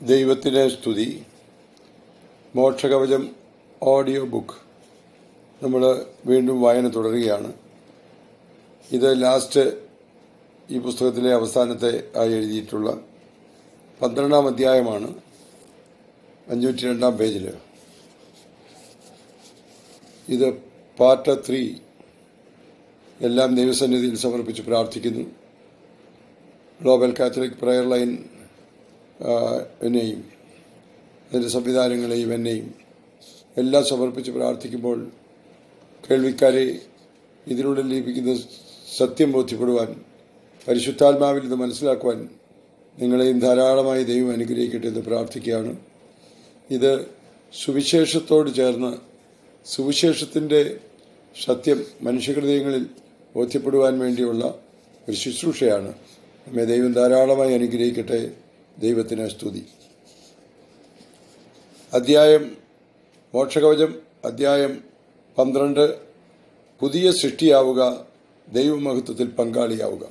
ദൈവത്തിൻ്റെ സ്തുതി മോക്ഷകവചം audio book നമ്മൾ വീണ്ടും വായന തുടരുകയാണ് ഇത് ലാസ്റ്റ് ഈ പുസ്തകത്തിലെ അവസാനത്തെ ആയി എഴുതിയിട്ടുള്ള പന്ത്രണ്ടാം അധ്യായമാണ് അഞ്ഞൂറ്റി രണ്ടാം പേജിൽ ഇത് പാർട്ട് ത്രീ എല്ലാം ദൈവസന്നിധിയിൽ സമർപ്പിച്ച് പ്രാർത്ഥിക്കുന്നു ഗ്ലോബൽ കാത്തലിക് പ്രയർ ലൈൻ എന്നെയും അതിൻ്റെ സംവിധാനങ്ങളെയും എന്നെയും എല്ലാം സമർപ്പിച്ച് പ്രാർത്ഥിക്കുമ്പോൾ കേൾവിക്കാരെ ഇതിനുള്ളിൽ ലഭിക്കുന്ന സത്യം ബോധ്യപ്പെടുവാൻ പരിശുദ്ധാത്മാവിൽ ഇത് മനസ്സിലാക്കുവാൻ നിങ്ങളെയും ധാരാളമായി ദൈവം അനുഗ്രഹിക്കട്ടെ എന്ന് പ്രാർത്ഥിക്കുകയാണ് ഇത് സുവിശേഷത്തോട് ചേർന്ന് സുവിശേഷത്തിൻ്റെ സത്യം മനുഷ്യഹൃദയങ്ങളിൽ ബോധ്യപ്പെടുവാൻ വേണ്ടിയുള്ള ഒരു ശുശ്രൂഷയാണ് നമ്മെ ദൈവം ധാരാളമായി അനുഗ്രഹിക്കട്ടെ ദൈവത്തിന് സ്തുതി അധ്യായം മോക്ഷകവചം അധ്യായം പന്ത്രണ്ട് പുതിയ സൃഷ്ടിയാവുക ദൈവമഹത്വത്തിൽ പങ്കാളിയാവുക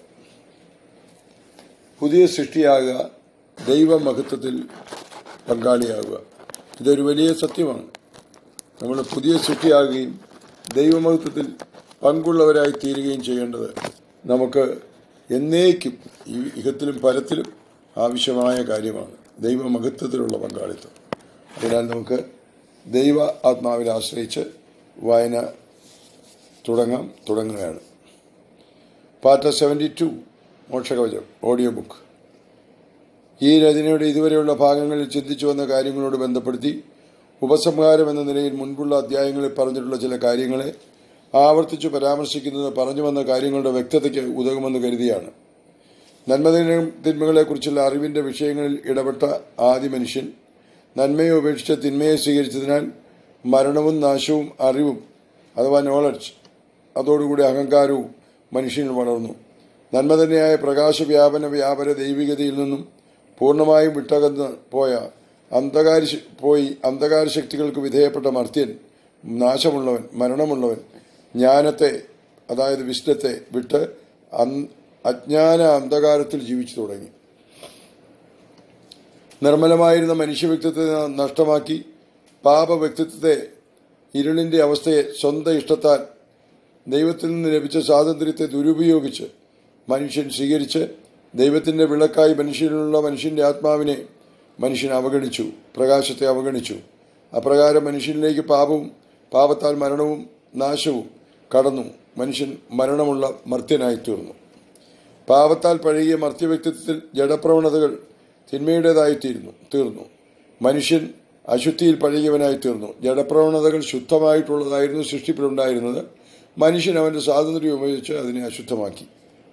പുതിയ സൃഷ്ടിയാകുക ദൈവമഹത്വത്തിൽ പങ്കാളിയാവുക ഇതൊരു വലിയ സത്യമാണ് നമ്മൾ പുതിയ സൃഷ്ടിയാകുകയും ദൈവമഹത്വത്തിൽ പങ്കുള്ളവരായി തീരുകയും ചെയ്യേണ്ടത് നമുക്ക് എന്നേക്കും ഈ ഇഹത്തിലും പരത്തിലും ആവശ്യമായ കാര്യമാണ് ദൈവമഹത്വത്തിലുള്ള പങ്കാളിത്തം അതിനാൽ നമുക്ക് ദൈവ ആത്മാവിൽ ആശ്രയിച്ച് വായന തുടങ്ങാം തുടങ്ങുകയാണ് part seventy two Mokshakavacham audio book ഈ രചനയുടെ ഇതുവരെയുള്ള ഭാഗങ്ങളിൽ ചിന്തിച്ചു വന്ന കാര്യങ്ങളോട് ബന്ധപ്പെടുത്തി ഉപസംഹാരം എന്ന നിലയിൽ മുൻപുള്ള അധ്യായങ്ങളിൽ പറഞ്ഞിട്ടുള്ള ചില കാര്യങ്ങളെ ആവർത്തിച്ചു പരാമർശിക്കുന്നത് പറഞ്ഞു വന്ന കാര്യങ്ങളുടെ വ്യക്തതയ്ക്ക് ഉതകുമെന്ന് കരുതിയാണ് നന്മതിനും തിന്മകളെക്കുറിച്ചുള്ള അറിവിന്റെ വിഷയങ്ങളിൽ ഇടപെട്ട ആദ്യ മനുഷ്യൻ നന്മയെ ഉപേക്ഷിച്ച് തിന്മയെ സ്വീകരിച്ചതിനാൽ മരണവും നാശവും അറിവും അഥവാ നോളജ് അതോടുകൂടി അഹങ്കാരവും മനുഷ്യനിൽ വളർന്നു നന്മ തന്നെയായ പ്രകാശവ്യാപന വ്യാപന ദൈവികതയിൽ നിന്നും പൂർണ്ണമായും വിട്ടകന്ന് പോയ അന്ധകാര പോയി അന്ധകാര ശക്തികൾക്ക് വിധേയപ്പെട്ട മർത്യൻ നാശമുള്ളവൻ മരണമുള്ളവൻ ജ്ഞാനത്തെ അതായത് വിഷ്ണത്തെ വിട്ട് അജ്ഞാന അന്ധകാരത്തിൽ ജീവിച്ചു തുടങ്ങി നിർമ്മലമായിരുന്ന മനുഷ്യ വ്യക്തിത്വത്തെ നഷ്ടമാക്കി പാപ വ്യക്തിത്വത്തെ ഇരുളിന്റെ അവസ്ഥയെ സ്വന്തം ഇഷ്ടത്താൽ ദൈവത്തിൽ നിന്ന് ലഭിച്ച സ്വാതന്ത്ര്യത്തെ ദുരുപയോഗിച്ച് മനുഷ്യൻ സ്വീകരിച്ച് ദൈവത്തിന്റെ വിളക്കായി മനുഷ്യനിലുള്ള മനുഷ്യന്റെ ആത്മാവിനെ മനുഷ്യൻ അവഗണിച്ചു പ്രകാശത്തെ അവഗണിച്ചു അപ്രകാരം മനുഷ്യനിലേക്ക് പാപവും പാപത്താൽ മരണവും നാശവും കടന്നു മനുഷ്യൻ മരണമുള്ള മർത്യനായി തീർന്നു പാപത്താൽ പഴകിയ മർത്യവ്യക്തിത്വത്തിൽ ജഡപ്രവണതകൾ തിന്മയുടേതായിത്തീരുന്നു തീർന്നു മനുഷ്യൻ അശുദ്ധിയിൽ പഴകിയവനായി തീർന്നു ജഡപ്രവണതകൾ ശുദ്ധമായിട്ടുള്ളതായിരുന്നു സൃഷ്ടിപ്പിലുണ്ടായിരുന്നത് മനുഷ്യൻ അവന്റെ സ്വാതന്ത്ര്യം ഉപയോഗിച്ച് അതിനെ അശുദ്ധമാക്കി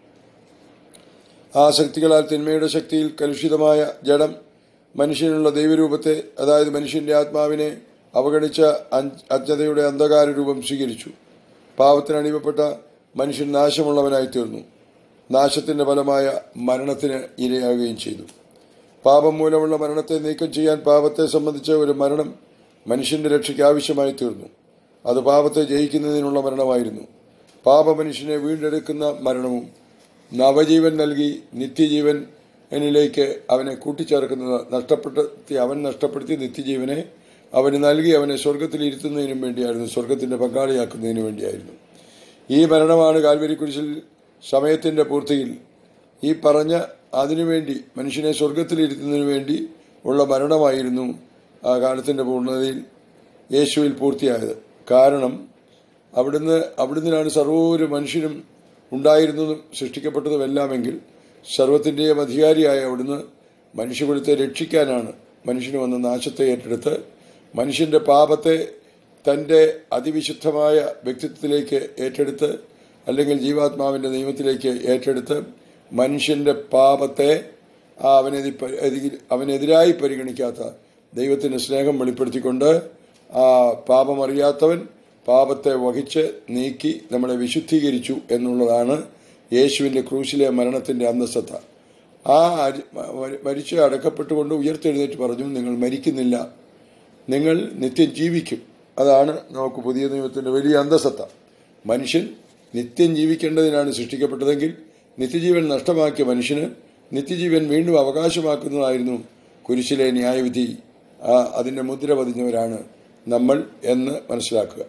ആ ശക്തികളാൽ തിന്മയുടെ ശക്തിയിൽ കലുഷിതമായ ജഡം മനുഷ്യനുള്ള ദൈവരൂപത്തെ അതായത് മനുഷ്യന്റെ ആത്മാവിനെ അവഗണിച്ച അജ്ഞതയുടെ അന്ധകാര രൂപം സ്വീകരിച്ചു പാവത്തിന് അടിമപ്പെട്ട മനുഷ്യൻ നാശമുള്ളവനായി തീർന്നു നാശത്തിന്റെ ഫലമായ മരണത്തിന് ഇരയാകുകയും ചെയ്തു പാപം മൂലമുള്ള മരണത്തെ നീക്കം ചെയ്യാൻ പാപത്തെ സംബന്ധിച്ച ഒരു മരണം മനുഷ്യന്റെ രക്ഷയ്ക്ക് ആവശ്യമായി തീർന്നു അത് പാപത്തെ ജയിക്കുന്നതിനുള്ള മരണമായിരുന്നു പാപ മനുഷ്യനെ വീണ്ടെടുക്കുന്ന മരണവും നവജീവൻ നൽകി നിത്യജീവൻ എന്നിലേക്ക് അവനെ കൂട്ടിച്ചേർക്കുന്നത് നഷ്ടപ്പെടുത്തി അവൻ നഷ്ടപ്പെടുത്തി നിത്യജീവനെ അവന് നൽകി അവനെ സ്വർഗത്തിൽ ഇരുത്തുന്നതിനും വേണ്ടിയായിരുന്നു സ്വർഗത്തിന്റെ പങ്കാളിയാക്കുന്നതിനു വേണ്ടിയായിരുന്നു ഈ മരണമാണ് കാൽവരിക്കുരിശിൽ സമയത്തിന്റെ പൂർത്തിയിൽ ഈ പറഞ്ഞ അതിനുവേണ്ടി മനുഷ്യനെ സ്വർഗത്തിൽ ഇരുത്തുന്നതിനു വേണ്ടി ഉള്ള മരണമായിരുന്നു ആ കാലത്തിന്റെ പൂർണ്ണതയിൽ യേശുവിൽ പൂർത്തിയായത് കാരണം അവിടുന്ന് അവിടുന്നാണ് സർവ്വൊരു മനുഷ്യനും ഉണ്ടായിരുന്നതും സൃഷ്ടിക്കപ്പെട്ടതുമെല്ലാമെങ്കിൽ സർവത്തിൻ്റെയും അധികാരിയായ അവിടുന്ന് മനുഷ്യകുലത്തെ രക്ഷിക്കാനാണ് മനുഷ്യന് വന്ന നാശത്തെ ഏറ്റെടുത്ത് മനുഷ്യന്റെ പാപത്തെ തൻ്റെ അതിവിശുദ്ധമായ വ്യക്തിത്വത്തിലേക്ക് ഏറ്റെടുത്ത് അല്ലെങ്കിൽ ജീവാത്മാവിന്റെ നിയമത്തിലേക്ക് ഏറ്റെടുത്ത് മനുഷ്യന്റെ പാപത്തെ അവനെതി അവനെതിരായി പരിഗണിക്കാത്ത ദൈവത്തിന്റെ സ്നേഹം വെളിപ്പെടുത്തിക്കൊണ്ട് ആ പാപമറിയാത്തവൻ പാപത്തെ വഹിച്ച് നീക്കി നമ്മളെ വിശുദ്ധീകരിച്ചു എന്നുള്ളതാണ് യേശുവിന്റെ ക്രൂശിലെ മരണത്തിന്റെ അന്തസ്സത്ത ആ മരിച്ച് അടക്കപ്പെട്ടുകൊണ്ട് ഉയർത്തെഴുന്നേറ്റ് പറഞ്ഞു നിങ്ങൾ മരിക്കുന്നില്ല നിങ്ങൾ നിത്യം ജീവിക്കും അതാണ് നമുക്ക് പുതിയ നിയമത്തിന്റെ വലിയ അന്തസ്സത്ത മനുഷ്യൻ നിത്യം ജീവിക്കേണ്ടതിനാണ് സൃഷ്ടിക്കപ്പെട്ടതെങ്കിൽ നിത്യജീവൻ നഷ്ടമാക്കിയ മനുഷ്യന് നിത്യജീവൻ വീണ്ടും അവകാശമാക്കുന്നതായിരുന്നു കുരിശിലെ ന്യായവിധി ആ അതിൻ്റെ മുദ്ര പതിഞ്ഞവരാണ് നമ്മൾ എന്ന് മനസ്സിലാക്കുക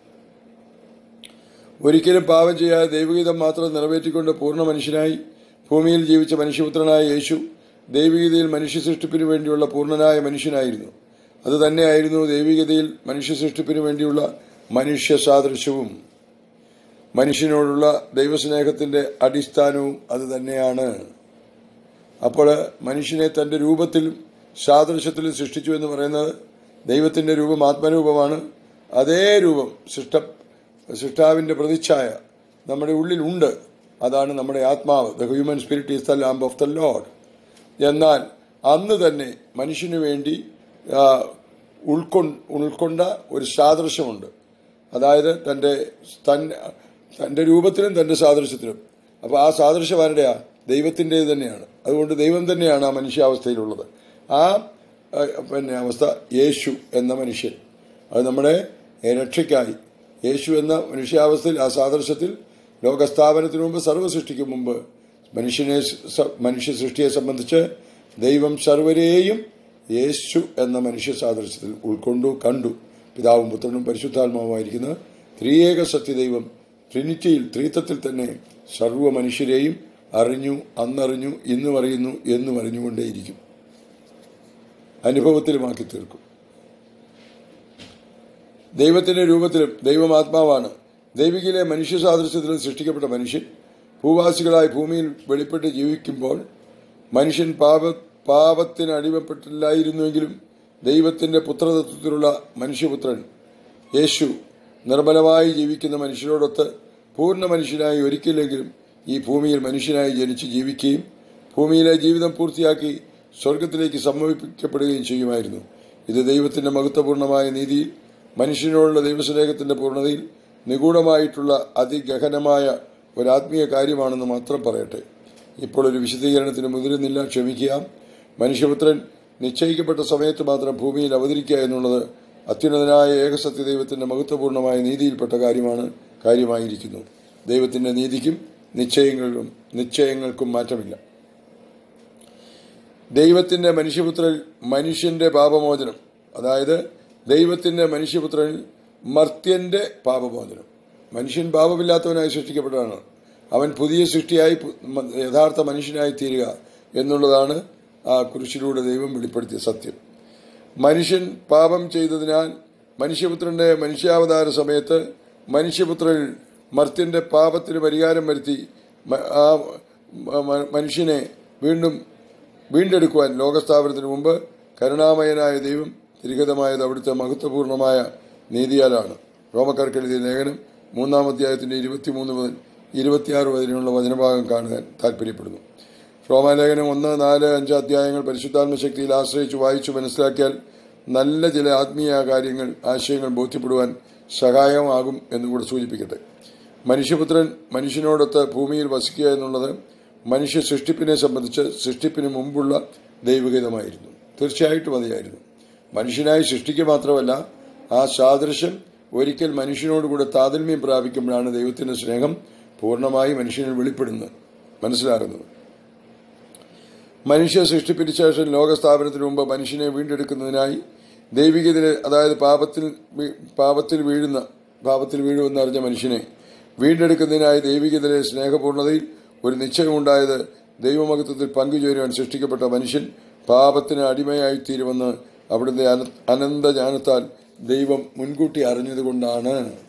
ഒരിക്കലും പാപം ചെയ്യാതെ ദൈവഗീതം മാത്രം നിറവേറ്റിക്കൊണ്ട് പൂർണ്ണ മനുഷ്യനായി ഭൂമിയിൽ ജീവിച്ച മനുഷ്യപുത്രനായ യേശു ദൈവികതയിൽ മനുഷ്യ സൃഷ്ടിപ്പിനു വേണ്ടിയുള്ള പൂർണ്ണനായ മനുഷ്യനായിരുന്നു അത് തന്നെയായിരുന്നു ദൈവികതയിൽ മനുഷ്യ സൃഷ്ടിപ്പിനു വേണ്ടിയുള്ള മനുഷ്യ സാദൃശ്യവും മനുഷ്യനോടുള്ള ദൈവസ്നേഹത്തിന്റെ അടിസ്ഥാനവും അത് തന്നെയാണ് അപ്പോൾ മനുഷ്യനെ തന്റെ രൂപത്തിലും സാദൃശ്യത്തിലും സൃഷ്ടിച്ചു എന്ന് പറയുന്നത് ദൈവത്തിന്റെ രൂപം ആത്മരൂപമാണ് അതേ രൂപം സൃഷ്ട സൃഷ്ടാവിന്റെ പ്രതിച്ഛായ നമ്മുടെ ഉള്ളിലുണ്ട് അതാണ് നമ്മുടെ ആത്മാവ് the human spirit is the lamb of the lord എന്നാൽ അന്ന് തന്നെ മനുഷ്യന് വേണ്ടി ആ, ഉൾക്കൊ ഉൾക്കൊണ്ട ഒരു സാദൃശ്യമുണ്ട് അതായത് തൻ്റെ തൻ്റെ തൻ്റെ രൂപത്തിലും തൻ്റെ സാദൃശ്യത്തിലും അപ്പോൾ ആ സാദൃശ്യം ആരുടെയാ ദൈവത്തിൻ്റേത് തന്നെയാണ് അതുകൊണ്ട് ദൈവം തന്നെയാണ് ആ മനുഷ്യാവസ്ഥയിലുള്ളത് ആ ആ, പിന്നെ അവസ്ഥ യേശു എന്ന മനുഷ്യൻ അത് നമ്മുടെ രക്ഷയ്ക്കായി യേശു എന്ന മനുഷ്യാവസ്ഥയിൽ ആ സാദൃശ്യത്തിൽ ലോകസ്ഥാപനത്തിന് മുമ്പ് സർവ്വ സൃഷ്ടിക്ക് മുമ്പ് മനുഷ്യനെ സ- മനുഷ്യ സൃഷ്ടിയെ സംബന്ധിച്ച് ദൈവം സർവരെയും യേശു എന്ന മനുഷ്യ സാദൃശ്യത്തിൽ ഉൾക്കൊണ്ടു കണ്ടു പിതാവും പുത്രനും പരിശുദ്ധാത്മാവുമായിരിക്കുന്ന ത്രിയേക സത്യദൈവം ട്രിനിറ്റിയിൽ ത്രിത്വത്തിൽ തന്നെ സർവ്വ മനുഷ്യരെയും അറിഞ്ഞു അന്നറിഞ്ഞു ഇന്നും അറിയുന്നു എന്നും അറിഞ്ഞുകൊണ്ടേയിരിക്കും അനുഭവത്തിലുമാക്കി തീർക്കും ദൈവത്തിന്റെ രൂപത്തിലും ദൈവം ആത്മാവാണ് ദൈവികിലെ മനുഷ്യ സാദൃശ്യത്തിലും സൃഷ്ടിക്കപ്പെട്ട മനുഷ്യൻ ഭൂവാസികളായി ഭൂമിയിൽ വെളിപ്പെട്ട് ജീവിക്കുമ്പോൾ മനുഷ്യൻ പാപ പാപത്തിന് അടിമപ്പെട്ടില്ലായിരുന്നുവെങ്കിലും ദൈവത്തിന്റെ പുത്രതത്വത്തിലുള്ള മനുഷ്യപുത്രൻ യേശു നിർമ്മലമായി ജീവിക്കുന്ന മനുഷ്യരോടൊത്ത് പൂർണ്ണ മനുഷ്യനായി ഒരിക്കലെങ്കിലും ഈ ഭൂമിയിൽ മനുഷ്യനായി ജനിച്ച് ജീവിക്കുകയും ഭൂമിയിലെ ജീവിതം പൂർത്തിയാക്കി സ്വർഗത്തിലേക്ക് സംഭവിക്കപ്പെടുകയും ചെയ്യുമായിരുന്നു ഇത് ദൈവത്തിന്റെ മഹത്വപൂർണമായ നീതിയിൽ മനുഷ്യനോടുള്ള ദൈവസ്നേഹത്തിന്റെ പൂർണ്ണതയിൽ നിഗൂഢമായിട്ടുള്ള അതിഗഹനമായ ഒരു ആത്മീയ കാര്യമാണെന്ന് മാത്രം പറയട്ടെ ഇപ്പോൾ ഒരു വിശദീകരണത്തിന് മുതിരുന്നില്ല ക്ഷമിക്കുക മനുഷ്യപുത്രൻ നിശ്ചയിക്കപ്പെട്ട സമയത്ത് മാത്രം ഭൂമിയിൽ അവതരിക്കുക എന്നുള്ളത് അത്യുന്നതനായ ഏകസത്യ ദൈവത്തിന്റെ മഹത്വപൂർണമായ നീതിയിൽപ്പെട്ട കാര്യമാണ് കാര്യമായിരിക്കുന്നു ദൈവത്തിന്റെ നീതിക്കും നിശ്ചയങ്ങളും നിശ്ചയങ്ങൾക്കും മാറ്റമില്ല ദൈവത്തിന്റെ മനുഷ്യപുത്രൻ മനുഷ്യന്റെ പാപമോചനം അതായത് ദൈവത്തിന്റെ മനുഷ്യപുത്രനിൽ മർത്യന്റെ പാപമോചനം മനുഷ്യൻ പാപമില്ലാത്തവനായി സൃഷ്ടിക്കപ്പെട്ടതാണ് അവൻ പുതിയ സൃഷ്ടിയായി പു- മ- യഥാർത്ഥ മനുഷ്യനായി തീരുക എന്നുള്ളതാണ് ആ കുരിശിലൂടെ ദൈവം വെളിപ്പെടുത്തിയ സത്യം മനുഷ്യൻ പാപം ചെയ്തതിനാൽ മനുഷ്യപുത്രന്റെ മനുഷ്യാവതാര സമയത്ത് മനുഷ്യപുത്രനിൽ മർത്യന്റെ പാപത്തിന് പരിഹാരം വരുത്തി മ- ആ മ- മ- മനുഷ്യനെ വീണ്ടും വീണ്ടെടുക്കുവാൻ ലോകസ്ഥാപനത്തിന് മുമ്പ് കരുണാമയനായ ദൈവം തിരികതമായത് അവിടുത്തെ മഹത്വപൂർണമായ നീതിയാലാണ് റോമക്കാർക്ക് എഴുതിയ ലേഖനം മൂന്നാം അധ്യായത്തിന്റെ ഇരുപത്തിമൂന്ന് മുതൽ ഇരുപത്തിയാറ് വരെയുള്ള വചനഭാഗം കാണുവാൻ താല്പര്യപ്പെടുന്നു റോമാലേഖനം ഒന്ന് നാല് അഞ്ച് അധ്യായങ്ങൾ പരിശുദ്ധാത്മ ശക്തിയിൽ ആശ്രയിച്ച് വായിച്ചു മനസ്സിലാക്കിയാൽ നല്ല ചില ആത്മീയ കാര്യങ്ങൾ ആശയങ്ങൾ ബോധ്യപ്പെടുവാൻ സഹായമാകും എന്നുകൂടെ സൂചിപ്പിക്കട്ടെ മനുഷ്യപുത്രൻ മനുഷ്യനോടൊത്ത് ഭൂമിയിൽ വസിക്കുക എന്നുള്ളത് മനുഷ്യ സൃഷ്ടിപ്പിനെ സംബന്ധിച്ച് സൃഷ്ടിപ്പിന് മുമ്പുള്ള ദൈവഹിതമായിരുന്നു തീർച്ചയായിട്ടും അതായിരുന്നു മനുഷ്യനായി സൃഷ്ടിക്കുക മാത്രമല്ല ആ സാദൃശ്യം ഒരിക്കൽ മനുഷ്യനോടുകൂടെ താതന്മ്യം പ്രാപിക്കുമ്പോഴാണ് ദൈവത്തിന്റെ സ്നേഹം പൂർണ്ണമായി മനുഷ്യനിൽ വെളിപ്പെടുന്നത് മനസ്സിലാകുന്നത് മനുഷ്യ സൃഷ്ടിപ്പിന് ശേഷം ലോകസ്ഥാപനത്തിന് മുമ്പ് മനുഷ്യനെ വീണ്ടെടുക്കുന്നതിനായി ദൈവികതയിൽ അതായത് പാപത്തിൽ വീ- പാപത്തിൽ വീഴുന്ന പാപത്തിൽ വീഴുമെന്ന് അറിഞ്ഞ മനുഷ്യനെ വീണ്ടെടുക്കുന്നതിനായി ദൈവികതയിലെ സ്നേഹപൂർണ്ണതയിൽ ഒരു നിശ്ചയമുണ്ടായത് ദൈവമഹത്വത്തിൽ പങ്കുചേരുവാൻ സൃഷ്ടിക്കപ്പെട്ട മനുഷ്യൻ പാപത്തിന് അടിമയായി തീരുമെന്ന് അവിടുത്തെ അന- അനന്ത ജ്ഞാനത്താൽ ദൈവം മുൻകൂട്ടി അറിഞ്ഞതുകൊണ്ടാണ്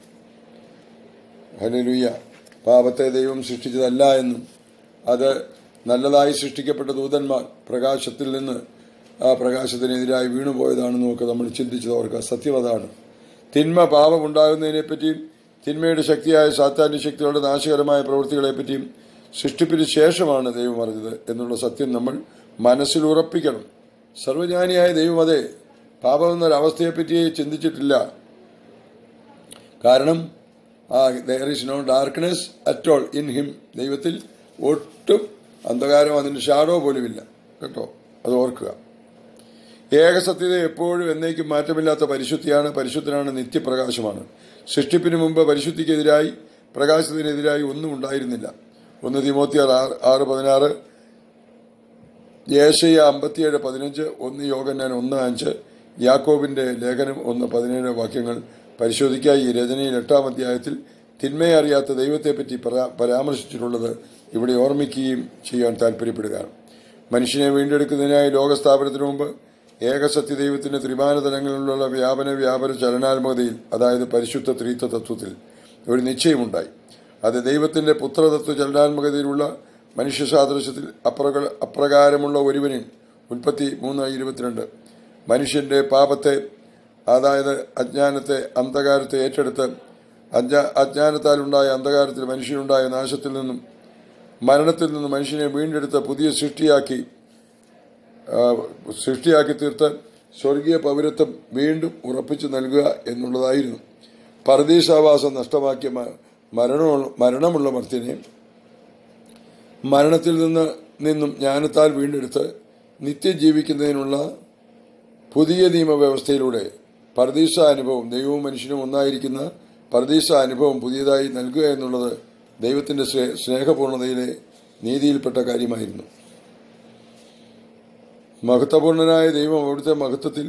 ഹല്ലേലൂയ പാപത്തെ ദൈവം സൃഷ്ടിച്ചതല്ല എന്നും അത് നല്ലതായി സൃഷ്ടിക്കപ്പെട്ട ദൂതന്മാർ പ്രകാശത്തിൽ നിന്ന് ആ പ്രകാശത്തിനെതിരായി വീണുപോയതാണെന്നും ഒക്കെ നമ്മൾ ചിന്തിച്ചത് ഓർക്കുക സത്യം അതാണ് തിന്മ പാപം ഉണ്ടാകുന്നതിനെപ്പറ്റിയും തിന്മയുടെ ശക്തിയായ സാത്താന്യ ശക്തികളുടെ നാശകരമായ പ്രവൃത്തികളെപ്പറ്റിയും സൃഷ്ടിപ്പിന് ശേഷമാണ് ദൈവം അറിഞ്ഞത് എന്നുള്ള സത്യം നമ്മൾ മനസ്സിൽ ഉറപ്പിക്കണം സർവജ്ഞാനിയായ ദൈവം അതെ പാപം എന്നൊരവസ്ഥയെപ്പറ്റി ചിന്തിച്ചിട്ടില്ല കാരണം there is no darkness at all in him ദൈവത്തിൽ ഒട്ടും അന്ധകാരം അതിന്റെ ഷാഡോ പോലുമില്ല കേട്ടോ അത് ഓർക്കുക ഏകസത്യത എപ്പോഴും എന്നേക്കും മാറ്റമില്ലാത്ത പരിശുദ്ധിയാണ് പരിശുദ്ധനാണ് നിത്യപ്രകാശമാണ് സൃഷ്ടിപ്പിന് മുമ്പ് പരിശുദ്ധിക്കെതിരായി പ്രകാശത്തിനെതിരായി ഒന്നും ഉണ്ടായിരുന്നില്ല ഒന്ന് തിമോത്തിയാർ ആറ് ആറ് പതിനാറ് യേശയ അമ്പത്തിയേഴ് പതിനഞ്ച് ഒന്ന് യോഗന്നാൻ ഒന്ന് അഞ്ച് യാക്കോബിന്റെ ലേഖനം ഒന്ന് പതിനേഴ് വാക്യങ്ങൾ പരിശോധിക്കുക ഈ രചനയിൽ എട്ടാം അധ്യായത്തിൽ തിന്മയെ അറിയാത്ത ദൈവത്തെപ്പറ്റി പരാ- പരാമർശിച്ചിട്ടുള്ളത് ഇവിടെ ഓർമ്മിക്കുകയും ചെയ്യാൻ താല്പര്യപ്പെടുകയാണ് മനുഷ്യനെ വീണ്ടെടുക്കുന്നതിനായി ലോകസ്ഥാപനത്തിനു മുമ്പ് ഏകസത്യ ദൈവത്തിന്റെ ത്രിമാന തലങ്ങളിലുള്ള വ്യാപന വ്യാപന ചലനാത്മകതയിൽ അതായത് പരിശുദ്ധ ത്രീത്വ തത്വത്തിൽ ഒരു നിശ്ചയമുണ്ടായി അത് ദൈവത്തിന്റെ പുത്രതത്വ ചലനാത്മകതയിലുള്ള മനുഷ്യ സാദൃശ്യത്തിൽ അപ്രക അപ്രകാരമുള്ള ഒരുവനിൽ ഉൽപ്പത്തി മൂന്ന് ഇരുപത്തിരണ്ട് മനുഷ്യന്റെ പാപത്തെ അതായത് അജ്ഞാനത്തെ അന്ധകാരത്തെ ഏറ്റെടുത്ത് അജ്ഞാ- അജ്ഞാനത്താലുണ്ടായ അന്ധകാരത്തിൽ മനുഷ്യനുണ്ടായ നാശത്തിൽ നിന്നും മരണത്തിൽ നിന്നും മനുഷ്യനെ വീണ്ടെടുത്ത പുതിയ സൃഷ്ടിയാക്കി ആ, സൃഷ്ടിയാക്കി തീർത്ത് സ്വർഗീയ പൗരത്വം വീണ്ടും ഉറപ്പിച്ചു നൽകുക എന്നുള്ളതായിരുന്നു പരദേശാവാസം നഷ്ടമാക്കിയ മ- മരണമുള്ള മരണമുള്ള മർത്തിനെ മരണത്തിൽ നിന്ന് നിന്നും ജ്ഞാനത്താൽ വീണ്ടെടുത്ത് നിത്യം ജീവിക്കുന്നതിനുള്ള പുതിയ നിയമവ്യവസ്ഥയിലൂടെ പരദീസ അനുഭവം ദൈവവും മനുഷ്യനും ഒന്നായിരിക്കുന്ന പരദീസ അനുഭവം പുതിയതായി നൽകുക എന്നുള്ളത് ദൈവത്തിന്റെ സ്നേ- സ്നേഹപൂർണതയിലെ നീതിയിൽപ്പെട്ട കാര്യമായിരുന്നു മഹത്വപൂർണനായ ദൈവം അവിടുത്തെ മഹത്വത്തിൽ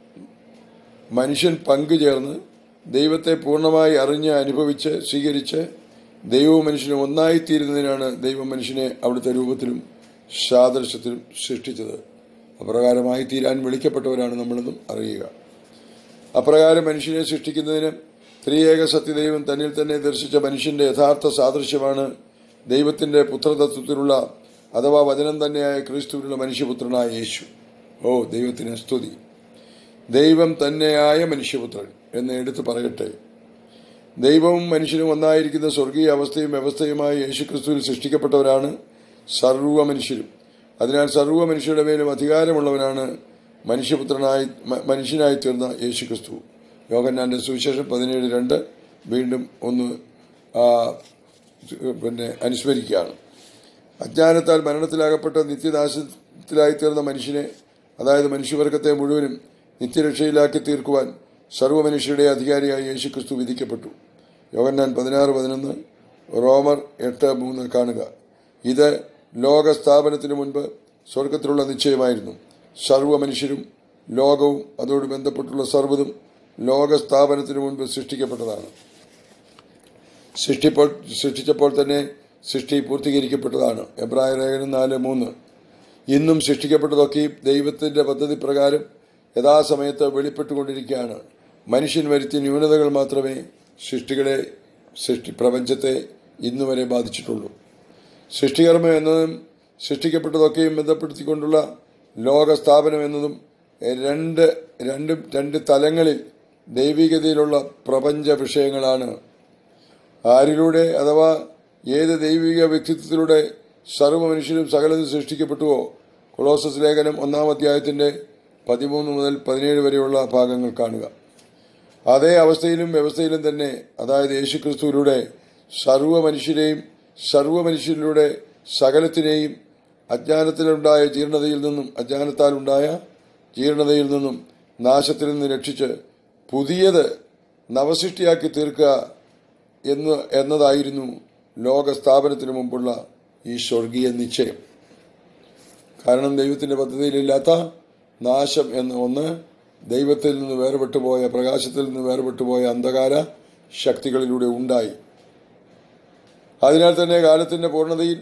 മനുഷ്യൻ പങ്കുചേർന്ന് ദൈവത്തെ പൂർണ്ണമായി അറിഞ്ഞ് അനുഭവിച്ച് സ്വീകരിച്ച് ദൈവവും മനുഷ്യനും ഒന്നായിത്തീരുന്നതിനാണ് ദൈവം മനുഷ്യനെ അവിടുത്തെ രൂപത്തിലും സാദൃശ്യത്തിലും സൃഷ്ടിച്ചത് അപ്രകാരമായി തീരാൻ വിളിക്കപ്പെട്ടവരാണ് നമ്മളെന്നും അറിയുക അപ്രകാരം മനുഷ്യനെ സൃഷ്ടിക്കുന്നതിന് ത്രിയേക സത്യദൈവം തന്നിൽ തന്നെ ദർശിച്ച മനുഷ്യന്റെ യഥാർത്ഥ സാദൃശ്യമാണ് ദൈവത്തിന്റെ പുത്രതത്വത്തിലുള്ള അഥവാ വചനം തന്നെയായ ക്രിസ്തുവിനുള്ള മനുഷ്യപുത്രനായ യേശു ഓ ദൈവത്തിന് സ്തുതി ദൈവം തന്നെയായ മനുഷ്യപുത്രൻ എന്ന് എടുത്തു പറയട്ടെ ദൈവവും മനുഷ്യനും ഒന്നായിരിക്കുന്ന സ്വർഗീയ അവസ്ഥയും വ്യവസ്ഥയുമായി യേശുക്രിസ്തുവിൽ സൃഷ്ടിക്കപ്പെട്ടവരാണ് സർവ്വ മനുഷ്യരും അതിനാൽ സർവ്വ മനുഷ്യരുടെ മേലും അധികാരമുള്ളവനാണ് മനുഷ്യപുത്രനായി മ- മനുഷ്യനായി തീർന്ന യേശുക്രിസ്തു യോഗന്നാന്റെ സുവിശേഷം പതിനേഴ് രണ്ട് വീണ്ടും ഒന്ന് ആ, പിന്നെ അനുസ്മരിക്കുകയാണ് അജ്ഞാനത്താൽ മരണത്തിലാകപ്പെട്ട നിത്യനാശത്തിലായി തീർന്ന മനുഷ്യനെ അതായത് മനുഷ്യവർഗത്തെ മുഴുവനും നിത്യരക്ഷയിലാക്കി തീർക്കുവാൻ സർവ്വ മനുഷ്യരുടെ അധികാരിയായി യേശുക്രിസ്തു വിധിക്കപ്പെട്ടു യോഗന്നാൻ പതിനാറ് പതിനൊന്ന് റോമർ എട്ട് മൂന്ന് കാണുക ഇത് ലോക സ്ഥാപനത്തിന് മുൻപ് സ്വർഗത്തിലുള്ള നിശ്ചയമായിരുന്നു സർവ്വ മനുഷ്യരും ലോകവും അതോട് ബന്ധപ്പെട്ടുള്ള സർവ്വതും ലോക സ്ഥാപനത്തിന് മുൻപ് സൃഷ്ടിക്കപ്പെട്ടതാണ് സൃഷ്ടിപ്പോൾ സൃഷ്ടിച്ചപ്പോൾ തന്നെ സൃഷ്ടി പൂർത്തീകരിക്കപ്പെട്ടതാണ് എബ്രായ ലേഖനം നാല് മൂന്ന് ഇന്നും സൃഷ്ടിക്കപ്പെട്ടതൊക്കെയും ദൈവത്തിന്റെ പദ്ധതി പ്രകാരം യഥാസമയത്ത് വെളിപ്പെട്ടുകൊണ്ടിരിക്കുകയാണ് മനുഷ്യൻ വരുത്തിയ ന്യൂനതകൾ മാത്രമേ സൃഷ്ടികളെ സൃഷ്ടി പ്രപഞ്ചത്തെ ഇന്നുവരെ ബാധിച്ചിട്ടുള്ളൂ സൃഷ്ടികർമ്മം എന്നതും സൃഷ്ടിക്കപ്പെട്ടതൊക്കെയും ബന്ധപ്പെടുത്തിക്കൊണ്ടുള്ള ലോക സ്ഥാപനം എന്നതും രണ്ട് രണ്ടും രണ്ട് തലങ്ങളിൽ ദൈവികതയിലുള്ള പ്രപഞ്ച വിഷയങ്ങളാണ് ആരിലൂടെ അഥവാ ഏത് ദൈവിക വ്യക്തിത്വത്തിലൂടെ സർവ്വ മനുഷ്യരും സകലതും സൃഷ്ടിക്കപ്പെട്ടുവോ കൊളോസസ് ലേഖനം ഒന്നാം അധ്യായത്തിന്റെ പതിമൂന്ന് മുതൽ പതിനേഴ് വരെയുള്ള ഭാഗങ്ങൾ കാണുക അതേ അവസ്ഥയിലും വ്യവസ്ഥയിലും തന്നെ അതായത് യേശുക്രിസ്തുവിലൂടെ സർവ്വ മനുഷ്യരെയും സർവ്വ മനുഷ്യരിലൂടെ സകലത്തിനെയും അജ്ഞാനത്തിലുണ്ടായ ജീർണതയിൽ നിന്നും അജ്ഞാനത്താൽ ഉണ്ടായ ജീർണതയിൽ നിന്നും നാശത്തിൽ നിന്ന് രക്ഷിച്ച് പുതിയത് നവസൃഷ്ടിയാക്കി തീർക്കുക എന്ന് എന്നതായിരുന്നു ലോക സ്ഥാപനത്തിന് മുമ്പുള്ള ഈ സ്വർഗീയ നിശ്ചയം കാരണം ദൈവത്തിന്റെ പദ്ധതിയിലില്ലാത്ത നാശം എന്ന ഒന്ന് ദൈവത്തിൽ നിന്ന് വേർപെട്ടുപോയ പ്രകാശത്തിൽ നിന്ന് വേർപെട്ടുപോയ അന്ധകാര ശക്തികളിലൂടെ ഉണ്ടായി അതിനാൽ തന്നെ കാലത്തിന്റെ പൂർണ്ണതയിൽ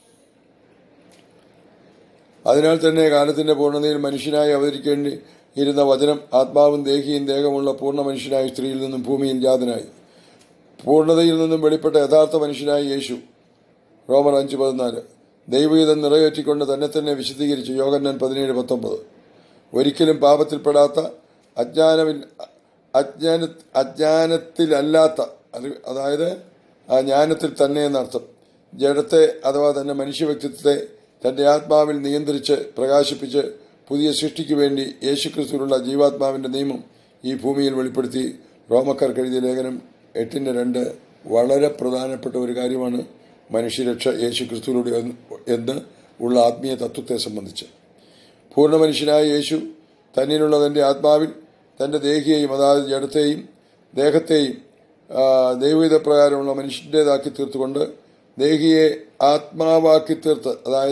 അതിനാൽ തന്നെ കാലത്തിന്റെ പൂർണ്ണതയിൽ മനുഷ്യനായി അവതരിക്കേണ്ടി ഇരുന്ന വചനം ആത്മാവും ദേഹിയും ദേഹമുള്ള പൂർണ്ണ മനുഷ്യനായ സ്ത്രീയിൽ നിന്നും ഭൂമിയിൽ ജാതനായി പൂർണ്ണതയിൽ നിന്നും വെളിപ്പെട്ട യഥാർത്ഥ മനുഷ്യനായ യേശു റോമർ അഞ്ച് പതിനാല് ദൈവഗീതം നിറവേറ്റിക്കൊണ്ട് തന്നെ തന്നെ വിശദീകരിച്ചു യോഗന്നാൻ പതിനേഴ് പത്തൊമ്പത് ഒരിക്കലും പാപത്തിൽപ്പെടാത്ത അജ്ഞാനമിൽ അജ്ഞാന അജ്ഞാനത്തിലല്ലാത്ത അറിവ് അതായത് ആ ജ്ഞാനത്തിൽ തന്നെ എന്നർത്ഥം ജഡത്തെ അഥവാ തന്റെ മനുഷ്യ വ്യക്തിത്വത്തെ തന്റെ ആത്മാവിൽ നിയന്ത്രിച്ച് പ്രകാശിപ്പിച്ച് പുതിയ സൃഷ്ടിക്ക് വേണ്ടി യേശുക്രിസ്തുവിലുള്ള ജീവാത്മാവിന്റെ നിയമം ഈ ഭൂമിയിൽ വെളിപ്പെടുത്തി റോമക്കാർക്ക് എഴുതിയ ലേഖനം എട്ടിന്റെ രണ്ട് വളരെ പ്രധാനപ്പെട്ട ഒരു കാര്യമാണ് മനുഷ്യരക്ഷ യേശുക്രിസ്തുവിലൂടെ എന്ന് എന്ന് ഉള്ള ആത്മീയ തത്വത്തെ സംബന്ധിച്ച് പൂർണ്ണ മനുഷ്യനായ യേശു തന്നിലുള്ള തന്റെ ആത്മാവിൽ തന്റെ ദേഹിയെയും അതായത് ജഡത്തെയും ദേഹത്തെയും ആ, ദൈവഹിത പ്രകാരമുള്ള മനുഷ്യൻ്റെതാക്കി തീർത്തുകൊണ്ട് ദേഹിയെ ആത്മാവാക്കി തീർത്ത് അതായത്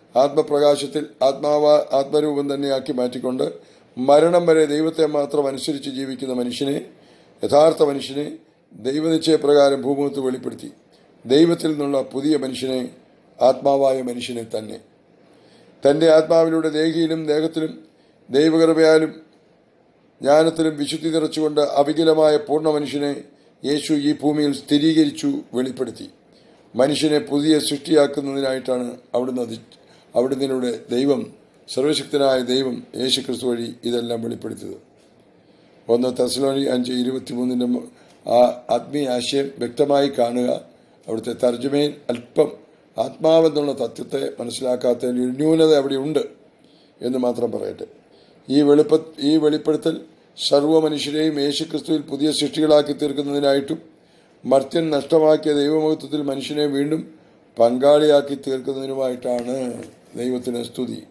ആത്മപ്രകാശത്തിൽ ആത്മാവ ആത്മരൂപം തന്നെയാക്കി മാറ്റിക്കൊണ്ട് മരണം വരെ ദൈവത്തെ മാത്രം അനുസരിച്ച് ജീവിക്കുന്ന മനുഷ്യനെ യഥാർത്ഥ മനുഷ്യനെ ദൈവനിശ്ചയപ്രകാരം ഭൂമുഖത്ത് വെളിപ്പെടുത്തി ദൈവത്തിൽ നിന്നുള്ള പുതിയ മനുഷ്യനെ ആത്മാവായ മനുഷ്യനെ തന്നെ തന്റെ ആത്മാവിലൂടെ ദേഹിയിലും ദേഹത്തിലും ദൈവകൃപയാലും ജ്ഞാനത്തിലും വിശുദ്ധി നിറച്ചുകൊണ്ട് അവികലമായ പൂർണ്ണ മനുഷ്യനെ യേശു ഈ ഭൂമിയിൽ സ്ഥിരീകരിച്ചു വെളിപ്പെടുത്തി മനുഷ്യനെ പുതിയ സൃഷ്ടിയാക്കുന്നതിനായിട്ടാണ് അവിടുന്ന് അത് അവിടുന്നിലൂടെ ദൈവം സർവശക്തനായ ദൈവം യേശു ക്രിസ്തു വഴി ഇതെല്ലാം വെളിപ്പെടുത്തിയത് ഒന്ന് തെസലോണി അഞ്ച് ഇരുപത്തിമൂന്നിൻ്റെ ആ ആത്മീയ ആശയം വ്യക്തമായി കാണുക അവിടുത്തെ തർജ്ജമയിൽ അല്പം ആത്മാവെന്നുള്ള തത്വത്തെ മനസ്സിലാക്കാത്തതിന് ഒരു ന്യൂനത അവിടെ ഉണ്ട് എന്ന് മാത്രം പറയട്ടെ ഈ വെളിപ്പ ഈ വെളിപ്പെടുത്തൽ സർവ്വ മനുഷ്യരെയും യേശുക്രിസ്തുവിൽ പുതിയ സൃഷ്ടികളാക്കി തീർക്കുന്നതിനായിട്ടും മർത്യൻ നഷ്ടമാക്കിയ ദൈവമഹത്വത്തിൽ മനുഷ്യനെ വീണ്ടും പങ്കാളിയാക്കി തീർക്കുന്നതിനുമായിട്ടാണ് ദൈവത്തിന് സ്തുതി